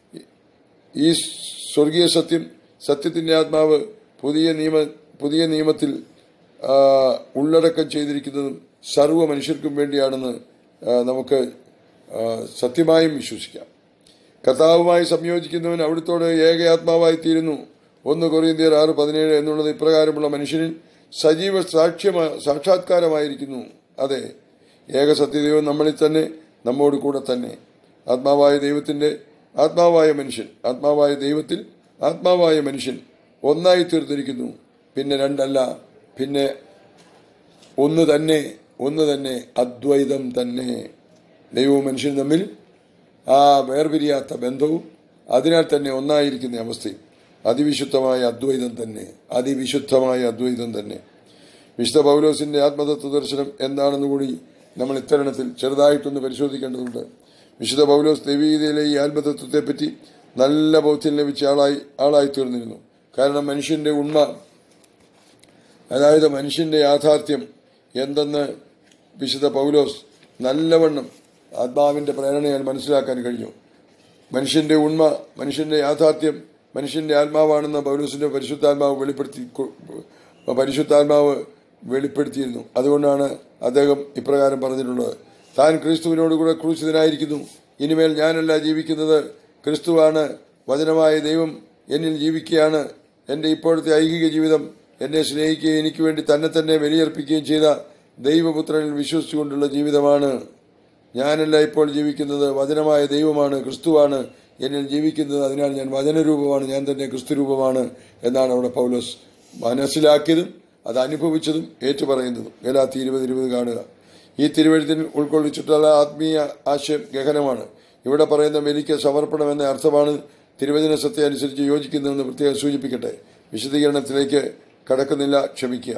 ഈ സ്വർഗീയ സത്യം സത്യത്തിന്റെ ആത്മാവ് പുതിയ നിയമ പുതിയ നിയമത്തിൽ ആ, ഉള്ളടക്കം ചെയ്തിരിക്കുന്നതും സർവ്വ മനുഷ്യർക്കും വേണ്ടിയാണെന്ന് ആ, നമുക്ക് ആ, സത്യമായും വിശ്വസിക്കാം കർത്താവുമായി സംയോജിക്കുന്നവൻ അവിടുത്തോട് ഏകയാത്മാവായി തീരുന്നു ഒന്ന് കൊറിയന്തിയർ ആറ് പതിനേഴ് എന്നുള്ളത് ഇപ്രകാരമുള്ള മനുഷ്യനിൽ സജീവ സാക്ഷ്യമ സാക്ഷാത്കാരമായിരിക്കുന്നു അതെ ഏക സത്യദൈവം നമ്മളിൽ തന്നെ നമ്മോട് കൂടെ തന്നെ ആത്മാവായ ദൈവത്തിന്റെ ആത്മാവായ മനുഷ്യൻ ആത്മാവായ ദൈവത്തിൽ ആത്മാവായ മനുഷ്യൻ ഒന്നായി തീർത്തിരിക്കുന്നു പിന്നെ രണ്ടല്ല പിന്നെ ഒന്ന് തന്നെ ഒന്ന് തന്നെ അദ്വൈതം തന്നെ ദൈവവും മനുഷ്യനും തമ്മിൽ ആ വേർപിരിയാത്ത ബന്ധവും അതിനാൽ തന്നെ ഒന്നായിരിക്കുന്ന അവസ്ഥയും അതിവിശുദ്ധമായ അദ്വൈതം തന്നെ അതിവിശുദ്ധമായ അദ്വൈതം തന്നെ വിശുദ്ധ പൗലോസിന്റെ ആത്മതത്വ ദർശനം എന്താണെന്ന് കൂടി നമ്മൾ ഇത്തരണത്തിൽ ചെറുതായിട്ടൊന്ന് പരിശോധിക്കേണ്ടതുണ്ട് വിശുദ്ധ പൗലോസ് ദൈവീകതയിലെ ഈ ആത്മതത്വത്തെപ്പറ്റി നല്ല ബോധ്യം ലഭിച്ച ആളായി ആളായി തീർന്നിരുന്നു കാരണം മനുഷ്യന്റെ ഉണ്മ അതായത് മനുഷ്യന്റെ യാഥാർത്ഥ്യം എന്തെന്ന് വിശുദ്ധ പൗലോസ് നല്ലവണ്ണം ആത്മാവിന്റെ പ്രേരണയാൽ മനസ്സിലാക്കാൻ കഴിഞ്ഞു മനുഷ്യന്റെ ഉണ്മ മനുഷ്യന്റെ യാഥാർത്ഥ്യം മനുഷ്യന്റെ ആത്മാവാണെന്ന് പൗലോസിന്റെ പരിശുദ്ധാത്മാവ് വെളിപ്പെടുത്തി പരിശുദ്ധാത്മാവ് വെളിപ്പെടുത്തിയിരുന്നു അതുകൊണ്ടാണ് അദ്ദേഹം ഇപ്രകാരം പറഞ്ഞിട്ടുള്ളത് താൻ ക്രിസ്തുവിനോട് കൂടെ ക്രൂശിതനായിരിക്കുന്നു ഇനിമേൽ ഞാനല്ല ജീവിക്കുന്നത് ക്രിസ്തുവാണ് വചനമായ ദൈവം എന്നിൽ ജീവിക്കുകയാണ് എൻ്റെ ഇപ്പോഴത്തെ ഐഹിക ജീവിതം എന്നെ സ്നേഹിക്കുകയും എനിക്ക് വേണ്ടി തന്നെ തന്നെ ബലിയർപ്പിക്കുകയും ചെയ്ത ദൈവപുത്രനിൽ വിശ്വസിച്ചുകൊണ്ടുള്ള ജീവിതമാണ് ഞാനല്ല ഇപ്പോൾ ജീവിക്കുന്നത് വചനമായ ദൈവമാണ് ക്രിസ്തുവാണ് എന്നിൽ ജീവിക്കുന്നത് അതിനാൽ ഞാൻ വചനരൂപമാണ് ഞാൻ തന്നെ ക്രിസ്തുരൂപമാണ് എന്നാണ് അവിടെ പൗലോസ് മനസ്സിലാക്കിയതും അത് അനുഭവിച്ചതും ഏറ്റുപറയുന്നതും ഗലാത്തി ഇരുപത് ഇരുപത് കാണുക ഈ തിരുവഴുത്തിൽ ഉൾക്കൊള്ളിച്ചിട്ടുള്ള ആത്മീയ ആശയം ഗഹനമാണ് ഇവിടെ പറയുന്ന മെലിക്ക് സമർപ്പണം എന്ന അർത്ഥമാണ് തിരുവചന സത്യം അനുസരിച്ച് യോജിക്കുന്നതെന്ന് പ്രത്യേകം സൂചിപ്പിക്കട്ടെ വിശദീകരണത്തിലേക്ക് കടക്കുന്നില്ല ക്ഷമിക്കുക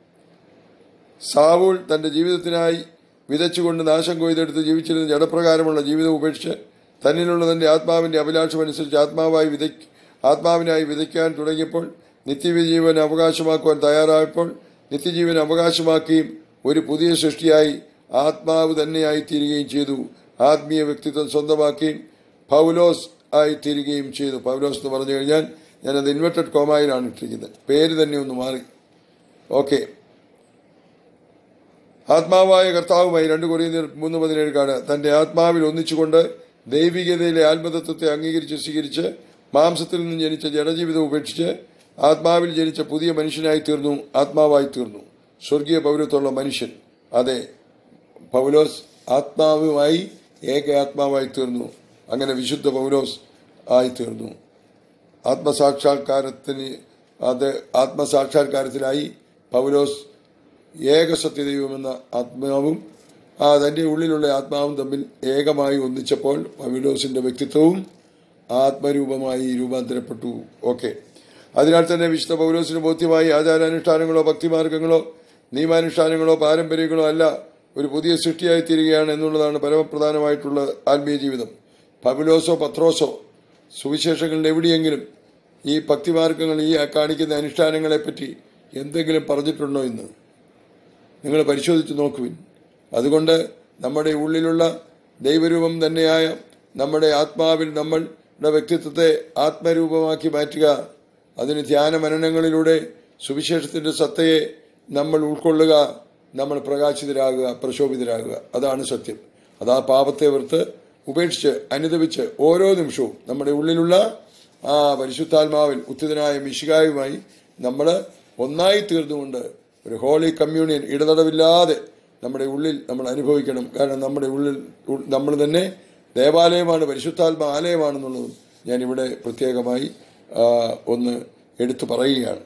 സാവൂൾ തന്റെ ജീവിതത്തിനായി വിതച്ചുകൊണ്ട് നാശം കൊയ്തെടുത്ത് ജീവിച്ചിരുന്ന ജഡപ്രകാരമുള്ള ജീവിതം ഉപേക്ഷിച്ച് തന്നിലുള്ള തന്റെ ആത്മാവിന്റെ അഭിലാഷമനുസരിച്ച് ആത്മാവായി വിത ആത്മാവിനായി വിതയ്ക്കാൻ തുടങ്ങിയപ്പോൾ നിത്യജീവൻ അവകാശമാക്കുവാൻ തയ്യാറായപ്പോൾ നിത്യജീവൻ അവകാശമാക്കുകയും ഒരു പുതിയ സൃഷ്ടിയായി ആത്മാവ് തന്നെയായി തീരുകയും ചെയ്തു ആത്മീയ വ്യക്തിത്വം സ്വന്തമാക്കുകയും പൗലോസ് ആയി തീരുകയും ചെയ്തു പൗലോസ് എന്ന് പറഞ്ഞു കഴിഞ്ഞാൽ ഞാനത് ഇൻവെർട്ടഡ് കോമായിലാണ് ഇട്ടിരിക്കുന്നത് പേര് തന്നെ ഒന്ന് മാറി ഓക്കെ ആത്മാവായ കർത്താവുമായി രണ്ട് കൊറിയ മൂന്ന് പതിനേഴ് കാണുക തന്റെ ആത്മാവിൽ ഒന്നിച്ചുകൊണ്ട് ദൈവികതയിലെ ആത്മതത്വത്തെ അംഗീകരിച്ച് സ്വീകരിച്ച് മാംസത്തിൽ നിന്ന് ജനിച്ച ജഡജീവിതം ഉപേക്ഷിച്ച് ആത്മാവിൽ ജനിച്ച പുതിയ മനുഷ്യനായി തീർന്നു ആത്മാവായി തീർന്നു സ്വർഗീയ പൗരത്വമുള്ള മനുഷ്യൻ അതെ പൗലോസ് ആത്മാവുമായി ഏക ആത്മാവായി തീർന്നു അങ്ങനെ വിശുദ്ധ പൗലോസ് ആയി തീർന്നു ആത്മസാക്ഷാത്കാരത്തിന് അത് ആത്മസാക്ഷാത്കാരത്തിലായി പൗലോസ് ഏകസത്യദൈവമെന്ന ആത്മാവും ആ തന്റെ ഉള്ളിലുള്ള ആത്മാവും തമ്മിൽ ഏകമായി ഒന്നിച്ചപ്പോൾ പൗലോസിന്റെ വ്യക്തിത്വവും ആത്മരൂപമായി രൂപാന്തരപ്പെട്ടു ഓക്കെ അതിനാൽ തന്നെ വിശുദ്ധ പൗലോസിന് ബോധ്യമായി ആചാരാനുഷ്ഠാനങ്ങളോ ഭക്തിമാർഗങ്ങളോ നിയമാനുഷ്ഠാനങ്ങളോ പാരമ്പര്യങ്ങളോ അല്ല ഒരു പുതിയ സൃഷ്ടിയായി തീരുകയാണ് എന്നുള്ളതാണ് പരമപ്രധാനമായിട്ടുള്ള ആത്മീയ ജീവിതം പൗലോസോ പത്രോസോ സുവിശേഷങ്ങളിൽ എവിടെയെങ്കിലും ഈ ഭക്തിമാർഗങ്ങൾ ഈ കാണിക്കുന്ന അനുഷ്ഠാനങ്ങളെപ്പറ്റി എന്തെങ്കിലും പറഞ്ഞിട്ടുണ്ടോ ഇന്ന് നിങ്ങൾ പരിശോധിച്ച് നോക്കുവിൻ അതുകൊണ്ട് നമ്മുടെ ഉള്ളിലുള്ള ദൈവരൂപം തന്നെയായ നമ്മുടെ ആത്മാവിൽ നമ്മളുടെ വ്യക്തിത്വത്തെ ആത്മരൂപമാക്കി മാറ്റുക അതിന് ധ്യാന മനനങ്ങളിലൂടെ സുവിശേഷത്തിന്റെ സത്തയെ നമ്മൾ ഉൾക്കൊള്ളുക നമ്മൾ പ്രകാശിതരാകുക പ്രശോഭിതരാകുക അതാണ് സത്യം അത് ആ പാപത്തെ വെറുത്ത് ഉപേക്ഷിച്ച് അനുദപിച്ച് ഓരോ നിമിഷവും നമ്മുടെ ഉള്ളിലുള്ള ആ പരിശുദ്ധാത്മാവിൽ ഉത്തിതനായ മിശികായുമായി നമ്മൾ ഒന്നായി തീർന്നുകൊണ്ട് ഒരു ഹോളി കമ്മ്യൂണിയൻ ഇടതടവില്ലാതെ നമ്മുടെ ഉള്ളിൽ നമ്മൾ അനുഭവിക്കണം കാരണം നമ്മുടെ ഉള്ളിൽ നമ്മൾ തന്നെ ദേവാലയമാണ് പരിശുദ്ധാത്മ ആലയമാണെന്നുള്ളതും ഞാനിവിടെ പ്രത്യേകമായി ഒന്ന് എടുത്തു പറയുകയാണ്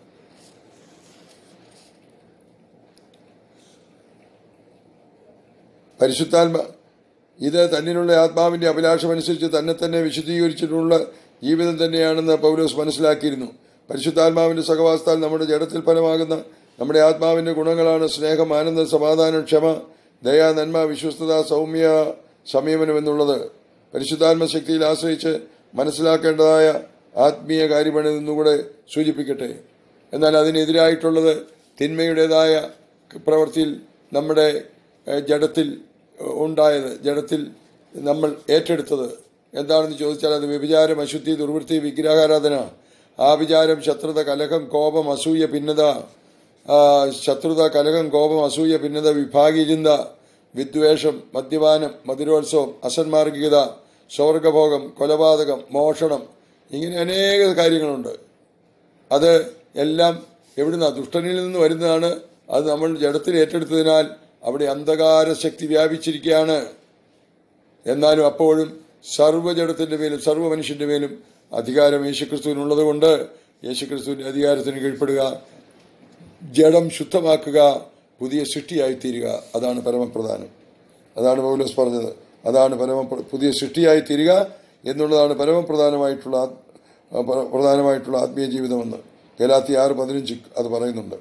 പരിശുദ്ധാത്മ ഇത് തന്നിലുള്ള ആത്മാവിന്റെ അഭിലാഷമനുസരിച്ച് തന്നെ തന്നെ വിശദീകരിച്ചിട്ടുള്ള ജീവിതം തന്നെയാണെന്ന് പൗലോസ് മനസ്സിലാക്കിയിരുന്നു പരിശുദ്ധാത്മാവിന്റെ സഹവാസത്താൽ നമ്മുടെ ജഡത്തിൽ ഫലമാകുന്ന നമ്മുടെ ആത്മാവിന്റെ ഗുണങ്ങളാണ് സ്നേഹം ആനന്ദം സമാധാനം ക്ഷമ ദയ നന്മ വിശ്വസ്തത സൗമ്യ സംയമനം എന്നുള്ളത് പരിശുദ്ധാത്മ ശക്തിയിൽ ആശ്രയിച്ച് മനസ്സിലാക്കേണ്ടതായ ആത്മീയ കാര്യമാണ് എന്നുകൂടെ സൂചിപ്പിക്കട്ടെ എന്നാൽ അതിനെതിരായിട്ടുള്ളത് തിന്മയുടേതായ പ്രവൃത്തിയിൽ നമ്മുടെ ജഡത്തിൽ ഉണ്ടായത് ജഡത്തിൽ നമ്മൾ ഏറ്റെടുത്തത് എന്താണെന്ന് ചോദിച്ചാൽ അത് വ്യഭിചാരം അശുദ്ധി ദുർവൃത്തി വിഗ്രഹാരാധന ആഭിചാരം ശത്രുത കലഹം കോപം അസൂയ ഭിന്നത ശത്രുത കലഹം കോപം അസൂയ ഭിന്നത വിഭാഗീചിന്ത വിദ്വേഷം മദ്യപാനം മധുരോത്സവം അസന്മാർഗികത സ്വർഗഭോഗം കൊലപാതകം മോഷണം ഇങ്ങനെ അനേക കാര്യങ്ങളുണ്ട് അത് എല്ലാം എവിടുന്ന ദുഷ്ടനിൽ നിന്ന് വരുന്നതാണ് അത് നമ്മൾ ജഡത്തിൽ ഏറ്റെടുത്തതിനാൽ അവിടെ അന്ധകാര ശക്തി വ്യാപിച്ചിരിക്കുകയാണ് എന്നാലും അപ്പോഴും സർവ്വജടത്തിന്റെ മേലും സർവ്വ മനുഷ്യന്റെ മേലും അധികാരം യേശുക്രിസ്തുവിനുള്ളത് കൊണ്ട് യേശുക്രിസ്തുവിന്റെ അധികാരത്തിന് കീഴ്പ്പെടുക ജഡം ശുദ്ധമാക്കുക പുതിയ സൃഷ്ടിയായി തീരുക അതാണ് പരമപ്രധാനം അതാണ് പൗലോസ് പറഞ്ഞത് അതാണ് പരമ പുതിയ സൃഷ്ടിയായി തീരുക എന്നുള്ളതാണ് പരമപ്രധാനമായിട്ടുള്ള ആ, പ്ര- പ്രധാനമായിട്ടുള്ള ആത്മീയ ജീവിതമെന്ന് ഗലാത്തി ആറ് പതിനഞ്ച് അത് പറയുന്നുണ്ട്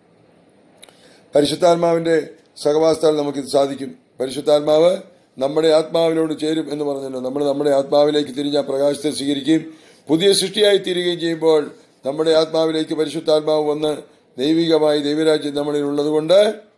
പരിശുദ്ധാത്മാവിന്റെ സഹവാസത്താൽ നമുക്കിത് സാധിക്കും പരിശുദ്ധാത്മാവ് നമ്മുടെ ആത്മാവിനോട് ചേരും എന്ന് പറഞ്ഞല്ലോ നമ്മൾ നമ്മുടെ ആത്മാവിലേക്ക് തിരിഞ്ഞ ആ പ്രകാശത്തെ സ്വീകരിക്കുകയും പുതിയ സൃഷ്ടിയായി തീരുകയും ചെയ്യുമ്പോൾ നമ്മുടെ ആത്മാവിലേക്ക് പരിശുദ്ധാത്മാവ് വന്ന് ദൈവികമായി ദൈവരാജ്യം നമ്മളിൽ ഉള്ളതുകൊണ്ട്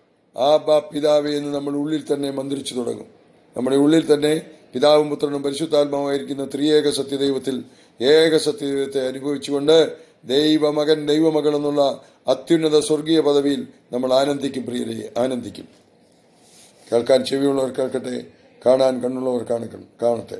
ആ ബാ പിതാവേ എന്ന് നമ്മൾ ഉള്ളിൽ തന്നെ മന്ത്രിച്ചു തുടങ്ങും നമ്മുടെ ഉള്ളിൽ തന്നെ പിതാവും പുത്രനും പരിശുദ്ധാത്മാവായിരിക്കുന്ന ത്രിയേക സത്യദൈവത്തിൽ ഏക സത്യദൈവത്തെ അനുഭവിച്ചുകൊണ്ട് ദൈവമകൻ ദൈവമകൾ എന്നുള്ള അത്യുന്നത സ്വർഗീയ പദവിയിൽ നമ്മൾ ആനന്ദിക്കും പ്രിയരെ ആനന്ദിക്കും കേൾക്കാൻ ചെവിയുള്ളവർ കേൾക്കട്ടെ കാണാൻ കണ്ണുള്ളവർ കാണ- കാണട്ടെ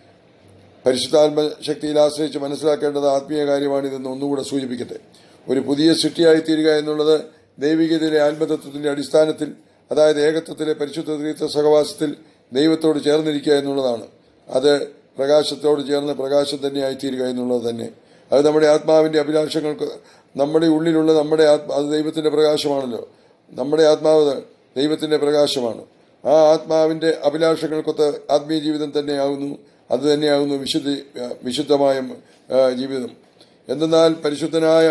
പരിശുദ്ധാത്മ ശക്തിയിൽ ആശ്രയിച്ച് മനസ്സിലാക്കേണ്ടത് ആത്മീയ കാര്യമാണിതെന്ന് ഒന്നുകൂടെ സൂചിപ്പിക്കട്ടെ ഒരു പുതിയ സൃഷ്ടിയായി തീരുക എന്നുള്ളത് ദൈവികതയിലെ ആത്മതത്വത്തിന്റെ അടിസ്ഥാനത്തിൽ അതായത് ഏകത്വത്തിലെ പരിശുദ്ധ ത്രിത്വ സഹവാസത്തിൽ ദൈവത്തോട് ചേർന്നിരിക്കുക എന്നുള്ളതാണ് അത് പ്രകാശത്തോട് ചേർന്ന് പ്രകാശം തന്നെയായി തീരുക എന്നുള്ളത് തന്നെ അത് നമ്മുടെ ആത്മാവിന്റെ അഭിലാഷങ്ങൾക്ക് നമ്മുടെ ഉള്ളിലുള്ള നമ്മുടെ ആത്മാ അത് ദൈവത്തിന്റെ പ്രകാശമാണല്ലോ നമ്മുടെ ആത്മാവ് ദൈവത്തിന്റെ പ്രകാശമാണ് ആ ആത്മാവിന്റെ അഭിലാഷങ്ങൾക്കൊത്ത് ആത്മീയ ജീവിതം തന്നെയാകുന്നു അത് തന്നെയാകുന്നു വിശുദ്ധി വിശുദ്ധമായ ആ, ജീവിതം എന്തെന്നാൽ പരിശുദ്ധനായ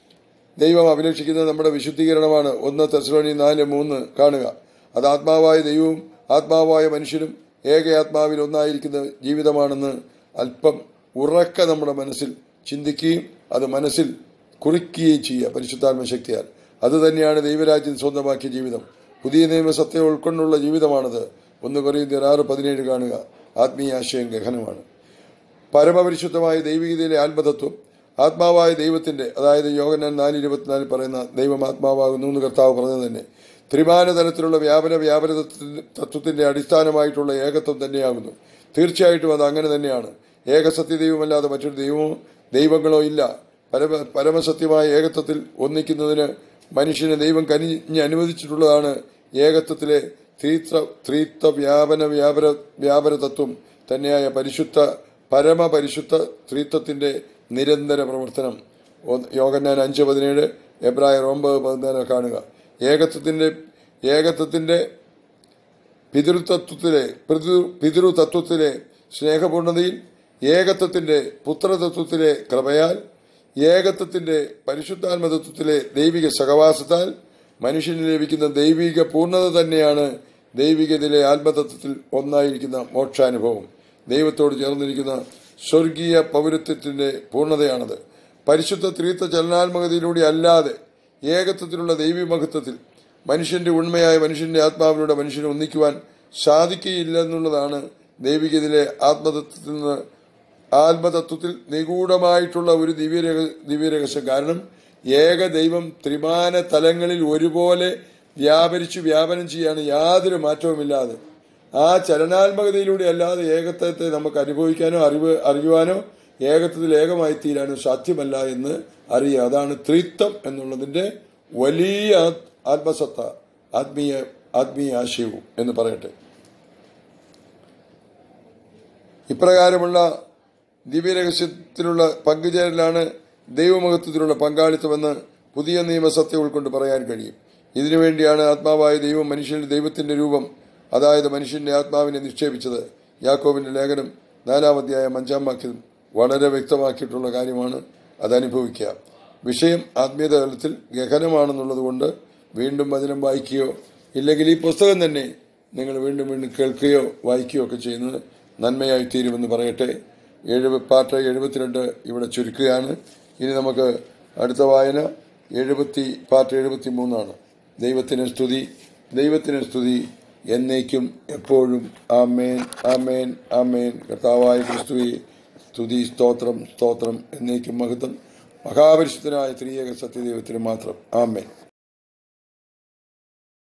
ദൈവം അഭിലഷിക്കുന്നത് നമ്മുടെ വിശുദ്ധീകരണമാണ് ഒന്ന് തെസ്ലോണി നാല് മൂന്ന് കാണുക അത് ആത്മാവായ ദൈവവും ആത്മാവായ മനുഷ്യനും ഏക ആത്മാവിൽ ഒന്നായിരിക്കുന്ന ജീവിതമാണെന്ന് അല്പം ഉറക്ക നമ്മുടെ മനസ്സിൽ ചിന്തിക്കുകയും അത് മനസ്സിൽ കുറിക്കുകയും ചെയ്യുക പരിശുദ്ധാത്മ ശക്തിയാൽ അത് തന്നെയാണ് ദൈവരാജ്യം സ്വന്തമാക്കിയ ജീവിതം പുതിയ നിയമസത്യം ഉൾക്കൊണ്ടുള്ള ജീവിതമാണത് ഒന്ന് പറയുന്ന ആറ് പതിനേഴ് കാണുക ആത്മീയ ആശയം ഗഹനമാണ് പരമപരിശുദ്ധമായ ദൈവികതയിലെ ആത്മതത്വം ആത്മാവായ ദൈവത്തിന്റെ അതായത് യോഗനാൻ നാല് ഇരുപത്തിനാലിൽ പറയുന്ന ദൈവം ആത്മാവാകുന്നു എന്ന് കർത്താവ് പറഞ്ഞത് തന്നെ ത്രിമാന തലത്തിലുള്ള വ്യാപന വ്യാപന തത്വത്തിന്റെ- തത്വത്തിന്റെ അടിസ്ഥാനമായിട്ടുള്ള ഏകത്വം തന്നെയാകുന്നു തീർച്ചയായിട്ടും അത് അങ്ങനെ തന്നെയാണ് ഏകസത്യ ദൈവമല്ലാതെ മറ്റൊരു ദൈവമോ ദൈവങ്ങളോ ഇല്ല പരമ പരമസത്യമായ ഏകത്വത്തിൽ ഒന്നിക്കുന്നതിന് മനുഷ്യനെ ദൈവം കനിഞ്ഞ് അനുവദിച്ചിട്ടുള്ളതാണ് ഏകത്വത്തിലെ ത്രീത്വ ത്രീത്വ വ്യാപന വ്യാപന വ്യാപന തത്വം തന്നെയായ പരിശുദ്ധ പരമപരിശുദ്ധ ത്രിത്വത്തിന്റെ നിരന്തര പ്രവർത്തനം ഒന്ന് യോഗന്നാൻ അഞ്ച് പതിനേഴ് എബ്രായർ ഒമ്പത് പതിനാല് കാണുക ഏകത്വത്തിന്റെ ഏകത്വത്തിന്റെ പിതൃതത്വത്തിലെ പിതൃ- പിതൃതത്വത്തിലെ സ്നേഹപൂർണതയിൽ ഏകത്വത്തിന്റെ പുത്രതത്വത്തിലെ കൃപയാൽ ഏകത്വത്തിന്റെ പരിശുദ്ധാത്മതത്വത്തിലെ ദൈവിക സഹവാസത്താൽ മനുഷ്യന് ലഭിക്കുന്ന ദൈവിക പൂർണ്ണത തന്നെയാണ് ദൈവികതയിലെ ആത്മതത്വത്തിൽ ഒന്നായിരിക്കുന്ന മോക്ഷാനുഭവം ദൈവത്തോട് ചേർന്നിരിക്കുന്ന സ്വർഗീയ പൗരത്വത്തിന്റെ പൂർണ്ണതയാണത് പരിശുദ്ധ ത്രീത്വ ചലനാത്മകതയിലൂടെ അല്ലാതെ ഏകത്വത്തിലുള്ള ദൈവീമഹത്വത്തിൽ മനുഷ്യന്റെ ഉണ്മയായ മനുഷ്യന്റെ ആത്മാവിലൂടെ മനുഷ്യനെ ഒന്നിക്കുവാൻ സാധിക്കുകയില്ല എന്നുള്ളതാണ് ദൈവികതയിലെ ആത്മതത്വത്തിൽ നിന്ന് ആത്മതത്വത്തിൽ നിഗൂഢമായിട്ടുള്ള ഒരു ദിവ്യരഹ ദിവ്യരഹസ്യം കാരണം ഏക ദൈവം ത്രിമാന തലങ്ങളിൽ ഒരുപോലെ വ്യാപരിച്ചു വ്യാപനം ചെയ്യാണ് യാതൊരു മാറ്റവുമില്ലാതെ ആ ചലനാത്മകതയിലൂടെ അല്ലാതെ ഏകത്വത്തെ നമുക്ക് അനുഭവിക്കാനോ അറിവ് അറിയുവാനോ ഏകത്വത്തിൽ ഏകമായി തീരാനോ സാധ്യമല്ല എന്ന് അറിയുക അതാണ് ത്രിത്വം എന്നുള്ളതിന്റെ വലിയ ആ- ആത്മസത്ത ആത്മീയ ആത്മീയ ആശയവും എന്ന് പറയട്ടെ ഇപ്രകാരമുള്ള ദിവ്യരഹസ്യത്തിലുള്ള പങ്കുചേരലാണ് ദൈവമഹത്വത്തിലുള്ള പങ്കാളിത്തമെന്ന് പുതിയ നിയമസത്യം ഉൾക്കൊണ്ട് പറയാൻ കഴിയും ഇതിനുവേണ്ടിയാണ് ആത്മാവായ ദൈവം മനുഷ്യനിൽ ദൈവത്തിന്റെ രൂപം അതായത് മനുഷ്യന്റെ ആത്മാവിനെ നിക്ഷേപിച്ചത് യാക്കോബിന്റെ ലേഖനം നാലാം അധ്യായം അഞ്ചാം വാക്യം വളരെ വ്യക്തമാക്കിയിട്ടുള്ള കാര്യമാണ് അത് അനുഭവിക്കുക വിഷയം ആത്മീയത തലത്തിൽ ഗഹനമാണെന്നുള്ളത് കൊണ്ട് വീണ്ടും വചനം വായിക്കുകയോ ഇല്ലെങ്കിൽ ഈ പുസ്തകം തന്നെ നിങ്ങൾ വീണ്ടും വീണ്ടും കേൾക്കുകയോ വായിക്കുകയോ ഒക്കെ ചെയ്യുന്നത് നന്മയായി തീരുമെന്ന് പറയട്ടെ എഴുപ പാർട്ട് എഴുപത്തിരണ്ട് ഇവിടെ ചുരുക്കുകയാണ് ഇനി നമുക്ക് അടുത്ത വായന എഴുപത്തി പാർട്ട് എഴുപത്തി മൂന്നാണ് ദൈവത്തിന് സ്തുതി ദൈവത്തിന് സ്തുതി എന്നേക്കും എപ്പോഴും ആമേൻ ആമേൻ ആമേൻ കർത്താവായ ക്രിസ്തുവെ സ്തുതി സ്തോത്രം സ്തോത്രം എന്നേക്കും മഹത്വം മഹാപരിശുദ്ധനായ ത്രിയേക സത്യദൈവത്തിന് മാത്രം ആമേൻ